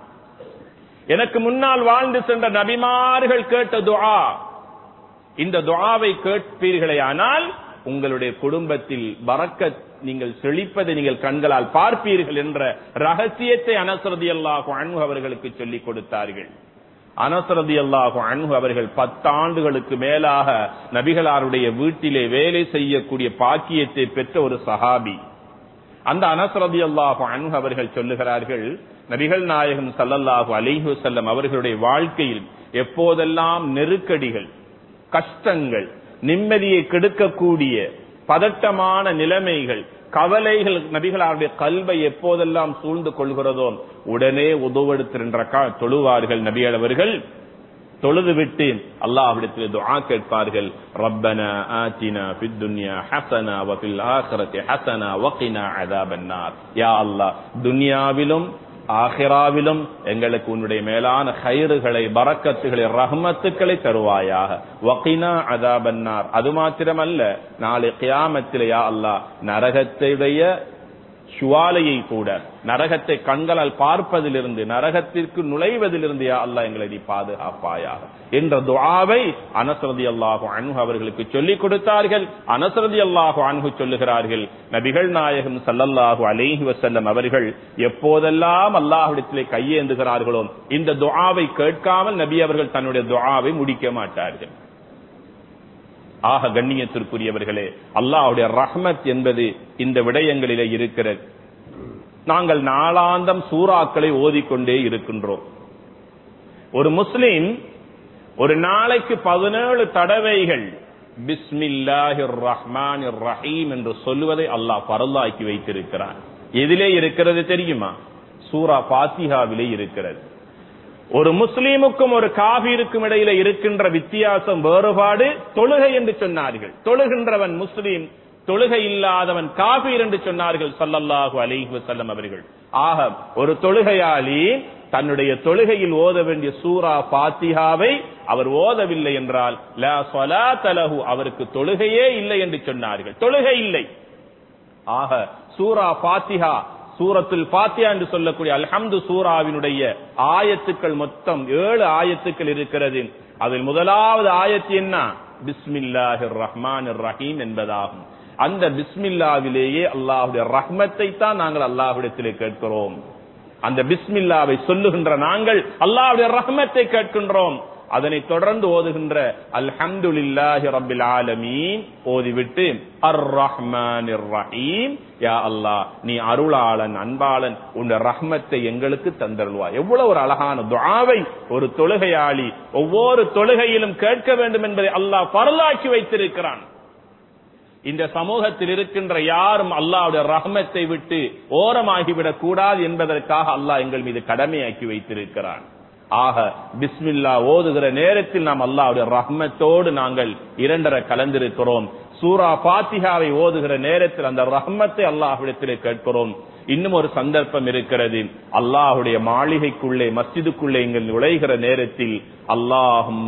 எனக்கு முன்னால் வாழ்ந்து சென்ற நபிமார்கள் கேட்ட துஆ இந்த துஆவை கேட்பீர்களே ஆனால் உங்களுடைய குடும்பத்தில் பறக்கத் நீங்கள் செழிப்பதை நீங்கள் கண்களால் பார்ப்பீர்கள் என்ற ரகசியத்தை அனசரதி அல்லாஹு அன்பு அவர்களுக்கு சொல்லிக் கொடுத்தார்கள் அனசரதி அல்லாஹு அன்பு அவர்கள் பத்தாண்டுகளுக்கு மேலாக நபிகளாருடைய வீட்டிலே வேலை செய்யக்கூடிய பாக்கியத்தை பெற்ற ஒரு சஹாபி அந்த அனசரதி அல்லாஹு அன்பு அவர்கள் சொல்லுகிறார்கள் நபிகள் நாயகம் சல்லல்லாஹு அலிஹு செல்லம் அவர்களுடைய வாழ்க்கையில் எப்போதெல்லாம் நெருக்கடிகள் கஷ்டங்கள் நிம்மதியை கெடுக்கக்கூடிய பதட்டமான நிலைமைகள் கவலைகள் நபிகளாருடைய கல்வை எப்போதெல்லாம் சூழ்ந்து கொள்கிறதோ உடனே உதவெடுத்திருன்ற தொழுவார்கள் நபிகள் அவர்கள் தொழுது விட்டு அல்லாஹ்விடத்தில் துஆ கேட்பார்கள் ரப்பனா ஆத்தினா ஃபித் துன்யா ஹஸனா வ ஃபில் ஆখিরাতি ஹஸனா வ கினா அஸாபன்னார் யா அல்லாஹ் துன்யாவிலும் ஆஹிராவிலும் எங்களுக்கு உன்னுடைய மேலான கயிறுகளை பறக்கத்துகளை ரஹ்மத்துக்களை தருவாயாக வகினா அதாபன்னார் அது மாத்திரமல்ல நாளை கியாமத்திலேயா அல்லாஹ் நரகத்துடைய சுவாலையை கூட நரகத்தை கண்களால் பார்ப்பதிலிருந்து நரகத்திற்கு நுழைவதிலிருந்து யா அல்லாஹ் எங்களை நீ பாதுகாப்பாயாக என்ற துஆவை அனசரதி அல்லாஹு அன்ஹு அவர்களுக்கு சொல்லிக் கொடுத்தார்கள் அனசரதி அல்லாஹு அன்ஹு சொல்லுகிறார்கள் நபிகள் நாயகம் சல்லல்லாஹு அலைஹி வஸல்லம் அவர்கள் எப்போதெல்லாம் அல்லாஹ்விடத்திலே கையேந்துகிறார்களோ இந்த துஆவை கேட்காமல் நபி அவர்கள் தன்னுடைய துஆவை முடிக்க மாட்டார்கள் ஆக கண்ணியத்திற்குரியவர்களே அல்லாஹுடைய ரஹ்மத் என்பது இந்த விடயங்களிலே இருக்கிறது நாங்கள் நாளாந்தம் சூறாக்களை ஓதிக்கொண்டே இருக்கின்றோம் ஒரு முஸ்லிம் ஒரு நாளைக்கு பதினேழு தடவைகள் பிஸ்மில்லாஹிர் ரஹ்மான் ரஹீம் என்று சொல்லுவதை அல்லாஹ் பரல்லாக்கி வைத்திருக்கிறான் எதிலே இருக்கிறது தெரியுமா சூரா பாத்திஹாவிலே இருக்கிறது ஒரு முஸ்லீமுக்கும் ஒரு காபிருக்கும் இடையில இருக்கின்ற வித்தியாசம் வேறுபாடு தொழுகை என்று சொன்னார்கள் தொழுகின்றவன் முஸ்லீம் தொழுகை இல்லாதவன் காபீர் என்று சொன்னார்கள் சல்லல்லாஹு அலைஹி வஸல்லம் அவர்கள் ஆக ஒரு தொழுகையாளி தன்னுடைய தொழுகையில் ஓத வேண்டிய சூரா பாத்திஹாவை அவர் ஓதவில்லை என்றால் லா ஸலாத லஹு அவருக்கு தொழுகையே இல்லை என்று சொன்னார்கள் தொழுகை இல்லை ஆக சூரா பாத்திஹா சூரத்துல் பாத்தியா என்று சொல்லக்கூடிய அல்ஹம்து சூராவினுடைய ஆயத்துக்கள் மொத்தம் ஏழு ஆயத்துக்கள் இருக்கிறது அதில் முதலாவது ஆயத்து என்ன பிஸ்மில்லாஹிர் ரஹ்மான் ரஹீம் என்பதாகும் அந்த பிஸ்மில்லாவிலேயே அல்லாஹுடைய ரஹ்மத்தை தான் நாங்கள் அல்லாஹுடத்திலே கேட்கிறோம் அந்த பிஸ்மில்லாவை சொல்லுகின்ற நாங்கள் அல்லாஹுடைய ரஹ்மத்தை கேட்கின்றோம் அதனை தொடர்ந்து ஓதுகின்ற அல்ஹம்துலில்லாஹி ரப்பில் ஆலமீன் ஓதிவிட்டு அர் ரஹ்மான் ரஹீம் யா அல்லாஹ் நீ அருளாளன் அன்பாளன் உன் ரஹ்மத்தை எங்களுக்கு தந்தருள்வா எவ்வளவு ஒரு அழகான துஆவை ஒரு தொழுகையாளி ஒவ்வொரு தொழுகையிலும் கேட்க வேண்டும் என்பதை அல்லாஹ் பரலாக்கி வைத்திருக்கிறான் இந்த சமூகத்தில் இருக்கின்ற யாரும் அல்லாவுடைய ரஹ்மத்தை விட்டு ஓரமாகிவிடக் கூடாது என்பதற்காக அல்லாஹ் எங்கள் மீது கடமையாக்கி வைத்திருக்கிறான் ஆக பிஸ்மில்லா ஓதுகிற நேரத்தில் நாம் அல்லாவுடைய ரஹ்மத்தோடு நாங்கள் இரண்டரை கலந்திருக்கிறோம் சூரா பாத்திகாவை ஓதுகிற நேரத்தில் அந்த ரஹ்மத்தை அல்லாஹ்விடத்திலே கேட்கிறோம் இன்னும் ஒரு சந்தர்ப்பம் இருக்கிறது அல்லாஹுடைய மாளிகைக்குள்ளே மஸ்ஜிதுக்குள்ளே இங்கு நுழைகிற நேரத்தில் அல்லாஹும்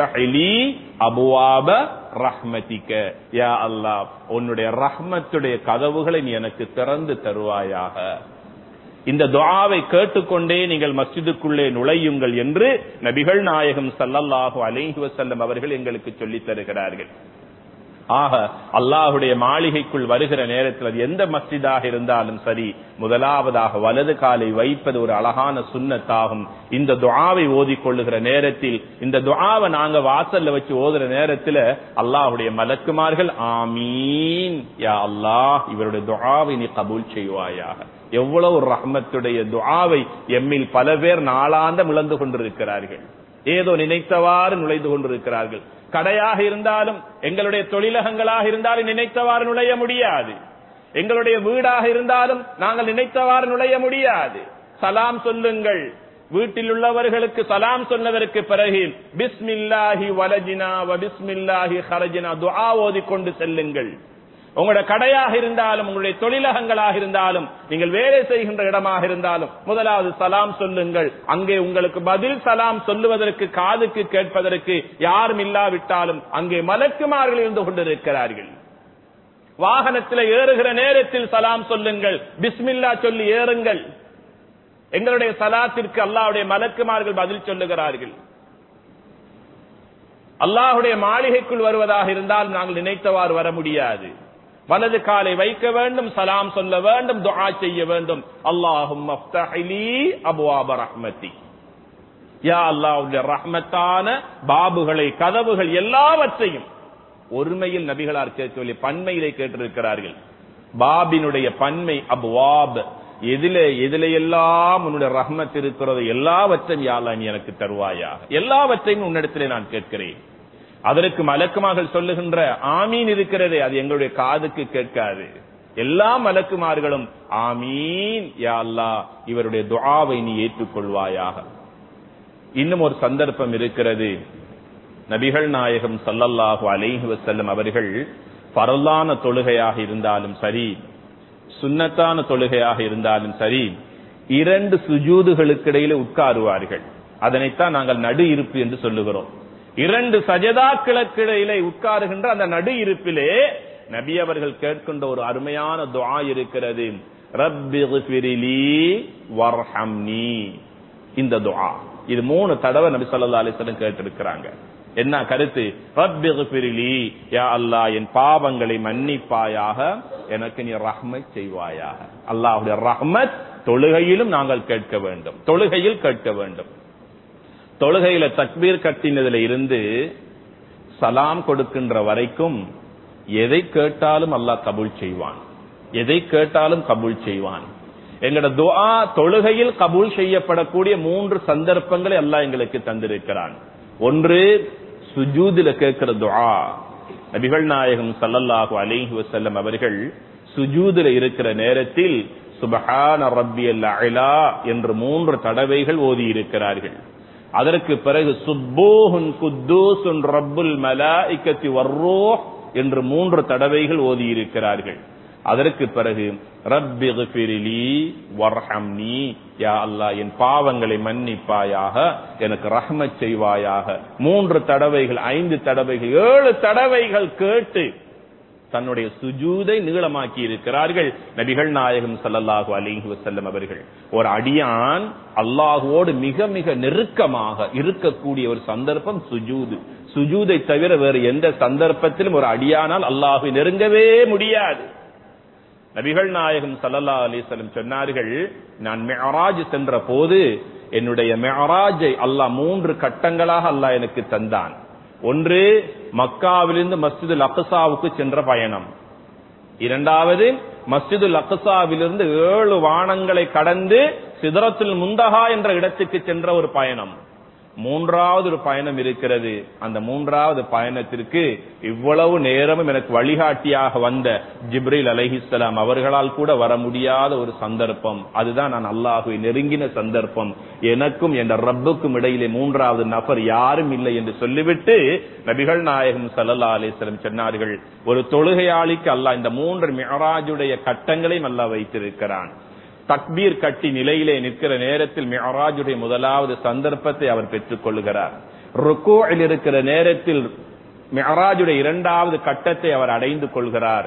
அபுவாப ரஹ்மதிக்க யா அல்லாஹ் உன்னுடைய ரஹ்மத்துடைய கதவுகளை நீ எனக்கு திறந்து தருவாயாக இந்த துஆவை கேட்டுக்கொண்டே நீங்கள் மஸ்ஜிதுக்குள்ளே நுழையுங்கள் என்று நபிகள் நாயகம் சல்லல்லாஹு அலைஹி வஸல்லம் அவர்கள் எங்களுக்கு சொல்லித் தருகிறார்கள் ஆக அல்லாஹுடைய மாளிகைக்குள் வருகிற நேரத்தில் அது எந்த மஸ்ஜிதாக இருந்தாலும் சரி முதலாவதாக வலது காலை வைப்பது ஒரு அழகான சுண்ணத்தாகும் இந்த துஆவை ஓதிக்கொள்ளுகிற நேரத்தில் இந்த துஆவை நாங்க வாசல்ல வச்சு ஓதுற நேரத்தில் அல்லாஹுடைய மலக்குமார்கள் ஆமீன் யா அல்லாஹ் இவருடைய துஆவை நீ கபூல் செய்வாயாக எவ்வளவு ரஹ்மத்துடைய துஆவை எம்மில் பல பேர் நாளாந்தம் இழந்து கொண்டிருக்கிறார்கள் ஏதோ நினைத்தவாறு நுழைந்து கொண்டிருக்கிறார்கள் கடையாக இருந்தாலும் எங்களுடைய தொழிலகங்களாக இருந்தாலும் நினைத்தவாறு நுழைய முடியாது எங்களுடைய வீடாக இருந்தாலும் நாங்கள் நினைத்தவாறு நுழைய முடியாது சலாம் சொல்லுங்கள் வீட்டில் உள்ளவர்களுக்கு சலாம் சொன்னதற்கு பிறகு பிஸ்மில்லாஹி வலஜினா வ பிஸ்மில்லாஹி ஹரஜினா துஆ ஓதிக்கொண்டு செல்லுங்கள் உங்களுடைய கடையாக இருந்தாலும் உங்களுடைய தொழிலகங்களாக இருந்தாலும் நீங்கள் வேலை செய்கின்ற இடமாக இருந்தாலும் முதலாவது சலாம் சொல்லுங்கள் அங்கே உங்களுக்கு பதில் சலாம் சொல்லுவதற்கு காதுக்கு கேட்பதற்கு யாரும் இல்லாவிட்டாலும் அங்கே மலக்குமார்கள் இருந்து கொண்டிருக்கிறார்கள் வாகனத்தில் ஏறுகிற நேரத்தில் சலாம் சொல்லுங்கள் பிஸ்மில்லா சொல்லி ஏறுங்கள் எங்களுடைய சலாத்திற்கு அல்லாஹ்வுடைய மலக்குமார்கள் பதில் சொல்லுகிறார்கள் அல்லாஹுடைய மாளிகைக்குள் வருவதாக இருந்தால் நாங்கள் நினைத்தவாறு வர முடியாது வலது காலை வைக்க வேண்டும் சலாம் சொல்ல வேண்டும் துஆ செய்ய வேண்டும் அல்லாஹும் அபுவாப ரஹ்மதி யா அல்லாஹ்வுடைய ரஹ்மத்தான பாபுகளை கதவுகள் எல்லாவற்றையும் ஒருமையில் நபிகளார் கேட்கவில்லை பன்மையிலே கேட்டிருக்கிறார்கள் பாபினுடைய பன்மை அபுவாப் எதில எதில எல்லாம் உன்னுடைய ரஹ்மத் இருக்கிறதோ எல்லாவற்றையும் யா அல்லாஹ் நீ எனக்கு தருவாயாக எல்லாவற்றையும் உன்னிடத்திலே நான் கேட்கிறேன் அதற்கு மலக்குமார்கள் சொல்லுகின்ற ஆமீன் இருக்கிறதே அது எங்களுடைய காதுக்கு கேட்காது எல்லா மலக்குமார்களும் ஆமீன் யா அல்லாஹ் இவருடைய துஆவை நீ ஏற்றுக்கொள்வாயாக இன்னும் ஒரு சந்தர்ப்பம் இருக்கிறது நபிகள் நாயகம் சல்லல்லாஹு அலைஹி வஸல்லம் அவர்கள் பரலான தொழுகையாக இருந்தாலும் சரி சுன்னத்தான தொழுகையாக இருந்தாலும் சரி இரண்டு சுஜூதுகளுக்கு இடையில உட்காருவார்கள் அதனைத்தான் நாங்கள் நடு இருப்பு என்று சொல்லுகிறோம் இரண்டு சஜதாக்களுக்கு இடையிலே உட்காருகின்ற அந்த நடு இருப்பிலே நபி அவர்கள் கேட்கின்ற ஒரு அருமையான துஆ இருக்கிறது ரப்பி ஃபிரிலி வர்ஹம்னி இந்த துஆ இது மூணு தடவை நபி ஸல்லல்லாஹு அலைஹி வஸல்லம் கேட்டிருக்கிறாங்க என்ன கருத்து ரப்பி ஃபிரிலி யா அல்லாஹ் என் பாவங்களை மன்னிப்பாயாக எனக்கு நீ ரஹ்மத் செய்வாயாக அல்லாஹ்வுடைய ரஹ்மத் தொழுகையிலும் நாங்கள் கேட்க வேண்டும் தொழுகையில் கேட்க வேண்டும் தொழுகையில தக்பீர் கட்டினதுல இருந்து சலாம் கொடுக்கின்ற வரைக்கும் எதை கேட்டாலும் அல்லாஹ் கபூல் செய்வான் எதை கேட்டாலும் கபூல் செய்வான் எங்களோட துஆ தொழுகையில் கபூல் செய்யப்படக்கூடிய மூன்று சந்தர்ப்பங்களை அல்லாஹ் எங்களுக்கு தந்திருக்கிறான் ஒன்று சுஜூதுல கேட்கிற துஆ நபிகள் நாயகம் ஸல்லல்லாஹு அலைஹி வஸல்லம் அவர்கள் சுஜூதுல இருக்கிற நேரத்தில் சுபஹான ரப்பியல் அலா என்று மூன்று தடவைகள் ஓதி இருக்கிறார்கள் அதற்கு பிறகு சுப்போஹுன் குத்தூசுன் ரப்புல் மலாஇக்கத்தி வர்ரூஹ் என்று மூன்று தடவைகள் ஓதி இருக்கிறார்கள் அதற்கு பிறகு ரப்பி ஃபிரிலி வர்ஹம்னி யா அல்லாஹ் என் பாவங்களை மன்னிப்பாயாக எனக்கு ரஹ்மத் செய்வாயாக மூன்று தடவைகள் ஐந்து தடவைகள் ஏழு தடவைகள் கேட்டு தன்னுடைய சுஜூதை நீளமாக்கி இருக்கிறார்கள் நபிகள் நாயகம் ஸல்லல்லாஹு அலைஹி வஸல்லம் அவர்கள் ஒரு அடியான் அல்லாஹுவோடு மிக மிக நெருக்கமாக இருக்கக்கூடிய ஒரு சந்தர்ப்பம் சுஜூது சுஜூதை தவிர வேறு எந்த சந்தர்ப்பத்திலும் ஒரு அடியானால் அல்லாஹு நெருங்கவே முடியாது நபிகள் நாயகம் ஸல்லல்லாஹு அலைஹி வஸல்லம் சொன்னார்கள் நான் மிஅராஜ் சென்ற போது என்னுடைய மிஅராஜை அல்லாஹ் மூன்று கட்டங்களாக அல்லாஹ் எனக்கு தந்தான் ஒன்று மக்காவிலிருந்து மஸ்ஜிதுல் அக்சாவுக்கு சென்ற பயணம் இரண்டாவது மஸ்ஜிதுல் அக்சாவிலிருந்து ஏழு வானங்களை கடந்து சிதறத்தில் முந்தகா என்ற இடத்துக்கு சென்ற ஒரு பயணம் மூன்றாவது ஒரு பயணம் இருக்கிறது அந்த மூன்றாவது பயணத்திற்கு இவ்வளவு நேரமும் எனக்கு வழிகாட்டியாக வந்த ஜிப்ரில் அலைஹிஸ்ஸலாம் அவர்களால் கூட வர முடியாத ஒரு சந்தர்ப்பம் அதுதான் நான் அல்லாஹுவை நெருங்கின சந்தர்ப்பம் எனக்கும் என் ரப்புக்கும் இடையிலே மூன்றாவது நபர் யாரும் இல்லை என்று சொல்லிவிட்டு நபிகள் நாயகம் சல்லல்லா அலிஸ்லம் சொன்னார்கள் ஒரு தொழுகையாளிக்கு அல்லாஹ் இந்த மூன்று மியராஜுடைய கட்டங்களையும் அல்லாஹ் வைத்திருக்கிறான் தக்பீர் கட்டி நிலையிலே நிற்கிற நேரத்தில் மியராஜுடைய முதலாவது சந்தர்ப்பத்தை அவர் பெற்றுக் கொள்கிறார் ருக்கோவில் இருக்கிற நேரத்தில் மியராஜுடைய இரண்டாவது கட்டத்தை அவர் அடைந்து கொள்கிறார்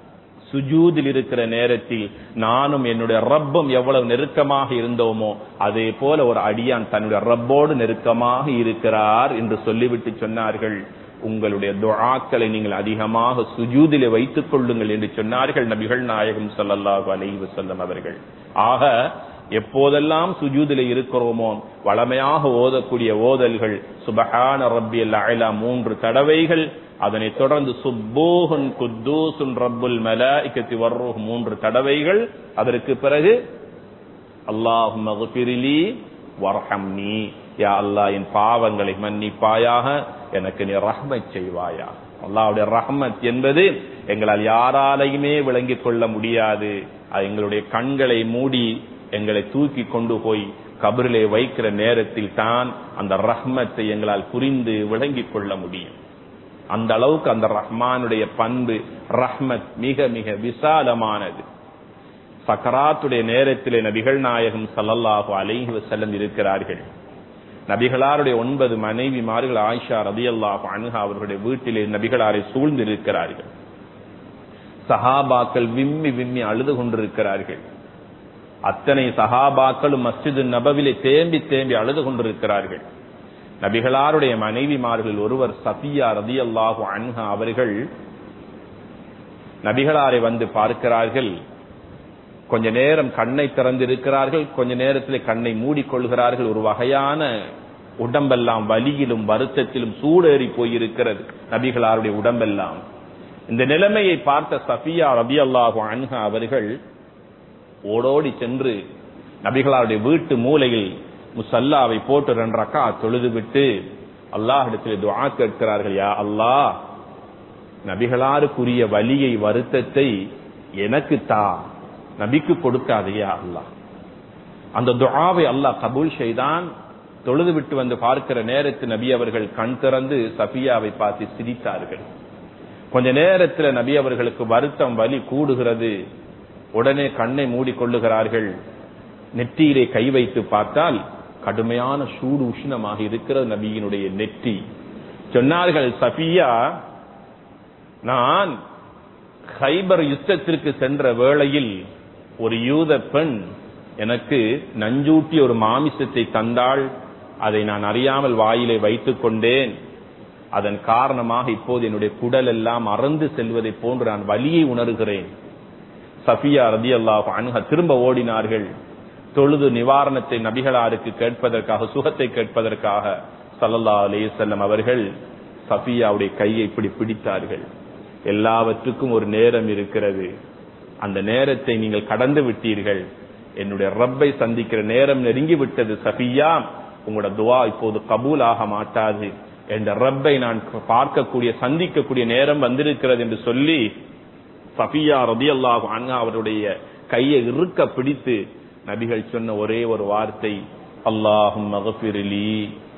சுஜூதில் இருக்கிற நேரத்தில் நானும் என்னுடைய ரப்பும் எவ்வளவு நெருக்கமாக இருந்தோமோ அதே போல ஒரு அடியான் தன்னுடைய ரப்போடு நெருக்கமாக இருக்கிறார் என்று சொல்லிவிட்டு சொன்னார்கள் உங்களுடைய துஆக்களை நீங்கள் அதிகமாக சுஜூதிலே வைத்துக் கொள்ளுங்கள் என்று சொன்னார்கள் நபிகள் நாயகம் ஸல்லல்லாஹு அலைஹி வஸல்லம் அவர்கள் ஆக எப்போதெல்லாம் சுஜூதிலே இருக்கிறோமோ வளமையாக ஓதக்கூடிய ஓதல்கள் சுபஹான ரப்பியல் அலா மூன்று தடவைகள் அதனைத் தொடர்ந்து சுப்பூஹுன் குத்தூசுன் ரப்புல் மலாயிகத்தி வர்ரூஹ் மூன்று தடவைகள் அதற்கு பிறகு அல்லாஹும் மகபிரிலி வர்ஹம்னி யா அல்லாஹ் என் பாவங்களை மன்னிப்பாயாக எனக்கு நீ ரஹ்மத் செய்வாயா அல்லாஹ்வுடைய ரஹ்மத் என்பது எங்களால் யாராலையுமே விளங்கிக் கொள்ள முடியாது அது எங்களுடைய கண்களை மூடி எங்களை தூக்கி கொண்டு போய் கபரிலே வைக்கிற நேரத்தில் தான் அந்த ரஹ்மத்தை எங்களால் புரிந்து விளங்கிக் கொள்ள முடியும் அந்த அளவுக்கு அந்த ரஹ்மானுடைய பண்பு ரஹ்மத் மிக மிக விசாலமானது சக்கராத்துடைய நேரத்திலே நபிகள் நாயகம் ஸல்லல்லாஹு அலைஹி வஸல்லம் இருக்கிறார்கள் நபிகளாருடைய ஒன்பது மனைவிமார்கள் ஆயிஷா ரதியல்லாஹு அன்ஹா அவர்களுடைய வீட்டிலே நபிகளாரை சூழ்ந்து இருக்கிறார்கள் சஹாபாக்கள் விம்மி விம்மி அழுது கொண்டிருக்கிறார்கள் அத்தனை சஹாபாக்களும் மஸ்ஜிது நபவிலே தேம்பி தேம்பி அழுது கொண்டிருக்கிறார்கள் நபிகளாருடைய மனைவிமார்கள் ஒருவர் சஃபியா ரதியல்லாஹு அன்ஹா அவர்கள் நபிகளாரை வந்து பார்க்கிறார்கள் கொஞ்ச நேரம் கண்ணை திறந்திருக்கிறார்கள் கொஞ்ச நேரத்தில் கண்ணை மூடிக்கொள்கிறார்கள் ஒரு வகையான உடம்பெல்லாம் வலியிலும் வருத்தத்திலும் சூடேறி போயிருக்கிறது நபிகளாருடைய உடம்பெல்லாம் இந்த நிலைமையை பார்த்த சஃபியா ரபி அல்லாஹு அன்ஹா அவர்கள் ஓடோடி சென்று நபிகளாருடைய வீட்டு மூலையில் முசல்லாவை போட்டு ரெண்டு ரக்கா தொழுது விட்டு அல்லாஹிடத்தில் துஆ கேட்கிறார்கள் யா அல்லாஹ் நபிகளாருக்குரிய வலியை வருத்தத்தை எனக்கு தா நபிக்கு கொடுக்காதையா அல்லாஹ் அந்த துஆவை அல்லாஹ் கபூல் செய்தான் தொழுது விட்டு வந்து பார்க்கிற நேரத்து நபி அவர்கள் கண் திறந்து சஃபியாவை பார்த்து சிரித்தார்கள் கொஞ்ச நேரத்துல நபி அவர்களுக்கு வருத்தம் வலி கூடுகிறது உடனே கண்ணை மூடிக்கொள்ளுகிறார்கள் நெற்றியிலே கை வைத்து பார்த்தால் கடுமையான சூடு உஷ்ணமாக இருக்கிறது நபியினுடைய நெற்றி சொன்னார்கள் சஃபியா நான் ஹைபர் யுத்தத்திற்கு சென்ற வேளையில் ஒரு யூத பெண் எனக்கு நஞ்சூட்டி ஒரு மாமிசத்தை தந்தாள் அதை நான் அறியாமல் வாயிலை வைத்துக் கொண்டேன் அதன் காரணமாக இப்போது என்னுடைய குடல் எல்லாம் அறந்து செல்வதை போன்று நான் வலியை உணர்கிறேன் சஃபியா ரதி அல்லாஹ் அணுக திரும்ப ஓடினார்கள் தொழுது நிவாரணத்தை நபிகளாருக்கு கேட்பதற்காக சுகத்தை கேட்பதற்காக சல்லல்லா அலேசல்லம் அவர்கள் சஃபியாவுடைய கையை இப்படி பிடித்தார்கள் எல்லாவற்றுக்கும் ஒரு நேரம் இருக்கிறது அந்த நேரத்தை நீங்கள் கடந்து விட்டீர்கள் என்னுடைய ரப்பை சந்திக்கிற நேரம் நெருங்கி விட்டது சஃபியா உங்களோட துவா இப்போது கபூல் ஆக மாட்டாது என்ற ரப்பை நான் பார்க்கக்கூடிய சந்திக்கக்கூடிய நேரம் வந்திருக்கிறது என்று சொல்லி சஃபியா ரதி அல்லாஹு அண்ணா அவருடைய கையை இறுக்க பிடித்து நபிகள் சொன்ன ஒரே ஒரு வார்த்தை அல்லாஹும் மகபிரிலி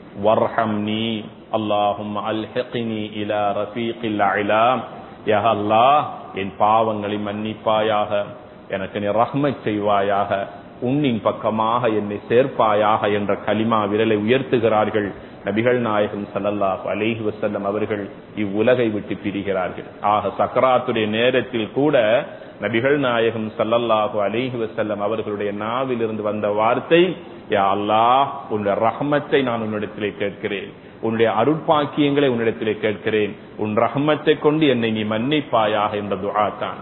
வர்ஹம்னி அல்லாஹும் அல்ஹிக்னி இலா ரஃபீகில் அலாம் யா அல்லாஹ் என் பாவங்களை மன்னிப்பாயாக எனக்கு நீ ரஹ்மத் செய்வாயாக உன்னின் பக்கமாக என்னை சேர்ப்பாயாக என்ற கலிமா விரலை உயர்த்துகிறார்கள் நபிகள் நாயகம் சல்லல்லாஹு அலைஹி வசல்லம் அவர்கள் இவ்வுலகை விட்டு பிரிகிறார்கள் ஆக சக்கராத்துடைய நேரத்தில் கூட நபிகள் நாயகம் சல்லல்லாஹு அலைஹி வசல்லம் அவர்களுடைய நாவில் இருந்து வந்த வார்த்தை யா அல்லாஹ் உன்னுடைய ரஹமத்தை நான் உன்னிடத்திலே கேட்கிறேன் உன்னுடைய அருட்பாக்கியங்களை உன்னிடத்திலே கேட்கிறேன் உன் ரஹமத்தை கொண்டு என்னை நீ மன்னிப்பாயாக என்ற துஆ தான்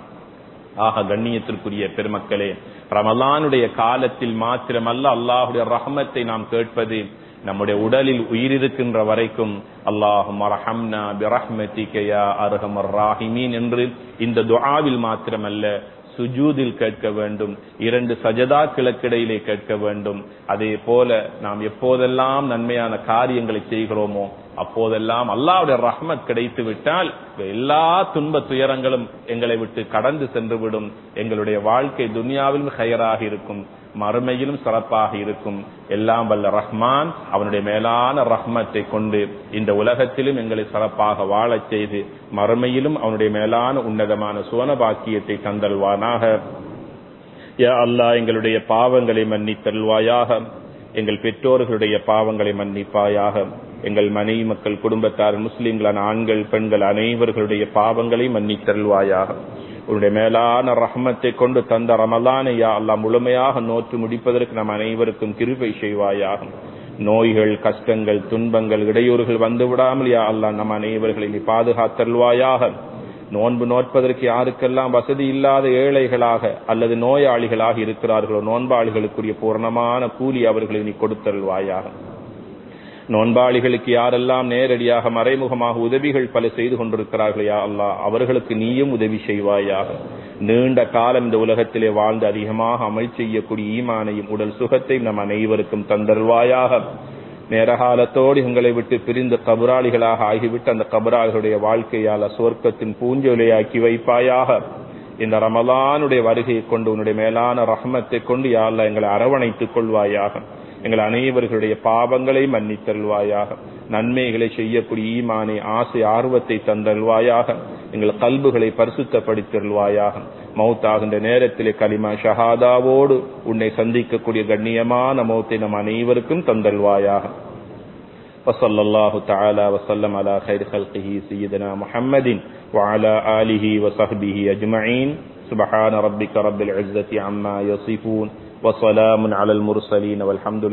ஆக கண்ணியத்திற்குரிய பெருமக்களே ரமலானுடைய காலத்தில் மாத்திரமல்ல அல்லாஹுடைய ரஹமத்தை நாம் கேட்பது நம்முடைய உடலில் உயிரிருக்கின்ற வரைக்கும் அல்லாஹும் ரஹம்னா பிரஹ்மதிக யா அர்ஹமர் ராஹிமீன் என்று இந்த துஆவில் மாத்திரமல்ல சுஜூதில் கேட்க வேண்டும் இரண்டு சஜதா கிழக்கிடையிலே கேட்க வேண்டும் அதே போல நாம் எப்போதெல்லாம் நன்மையான காரியங்களை செய்கிறோமோ அப்போதெல்லாம் அல்லாவுடைய ரஹ்மத் கிடைத்து விட்டால் எல்லா துன்ப துயரங்களும் எங்களை விட்டு கடந்து சென்றுவிடும் எங்களுடைய வாழ்க்கை துனியாவிலும் ஹயராக இருக்கும் மறுமையிலும் சிறப்பாக இருக்கும் எல்லாம் வல்ல ரஹ்மான் அவனுடைய மேலான ரஹ்மத்தை கொண்டு இந்த உலகத்திலும் எங்களை சிறப்பாக வாழச் செய்து மறுமையிலும் அவனுடைய மேலான உன்னதமான சுவன பாக்கியத்தை தந்தல்வானாக யா அல்லாஹ் எங்களுடைய பாவங்களை மன்னித்தல்வாயாக எங்கள் பெற்றோர்களுடைய பாவங்களை மன்னிப்பாயாக எங்கள் மனைவி மக்கள் குடும்பத்தார் முஸ்லிம்களான ஆண்கள் பெண்கள் அனைவர்களுடைய பாவங்களை மன்னித்தருள்வாயாக உன்னுடைய மேலான ரஹமத்தை கொண்டு தந்த ரமலானை யா அல்லா முழுமையாக நோற்று முடிப்பதற்கு நம் அனைவருக்கும் கிருபை செய்வாயாக நோய்கள் கஷ்டங்கள் துன்பங்கள் இடையூறுகள் வந்து விடாமல் யா அல்லாஹ் நம் அனைவர்களை நீ பாதுகாத்தல்வாயாக நோன்பு நோட்பதற்கு யாருக்கெல்லாம் வசதி இல்லாத ஏழைகளாக அல்லது நோயாளிகளாக இருக்கிறார்களோ நோன்பாளிகளுக்குரிய பூர்ணமான கூலி அவர்களை நீ கொடுத்தல்வாயாக நோன்பாளிகளுக்கு யாரெல்லாம் நேரடியாக மறைமுகமாக உதவிகள் பல செய்து கொண்டிருக்கிறார்கள் யா அல்லாஹ் அவர்களுக்கு நீயும் உதவி செய்வாயாக நீண்ட காலம் இந்த உலகத்திலே வாழ்ந்து அதிகமாக அமல் செய்யக்கூடிய ஈமானையும் உடல் சுகத்தையும் நம் அனைவருக்கும் தந்தல்வாயாக நேரகாலத்தோடு எங்களை விட்டு பிரிந்த கபராளிகளாக ஆகிவிட்டு அந்த கபராளிகளுடைய வாழ்க்கையால் சுவர்க்கத்தின் பூஞ்சொலியாக்கி வைப்பாயாக இந்த ரமலானுடைய வருகையை கொண்டு உன்னுடைய மேலான ரஹமத்தை கொண்டு யாழ்ல எங்களை அரவணைத்துக் கொள்வாயாக எங்கள் அனைவர்களுடைய பாவங்களை மன்னித்தல்வாயாக நன்மைகளை செய்யக்கூடிய ஈமானை ஆசை ஆர்வத்தை தந்தல்வாயாக எங்கள் கல்புகளை பரிசுத்தப்படுத்தல்வாயாக மௌத்தாகின்ற நேரத்திலே கலிமா ஷஹாதாவோடு உன்னை சந்திக்கக்கூடிய கண்ணியமான மௌத்தை நம் அனைவருக்கும் தந்தல்வாயாக وصلى الله تعالى وسلم على خير خلقه سيدنا محمد وعلى آله وصحبه أجمعين سبحان ربك رب العزة عما يصفون وسلام على المرسلين والحمد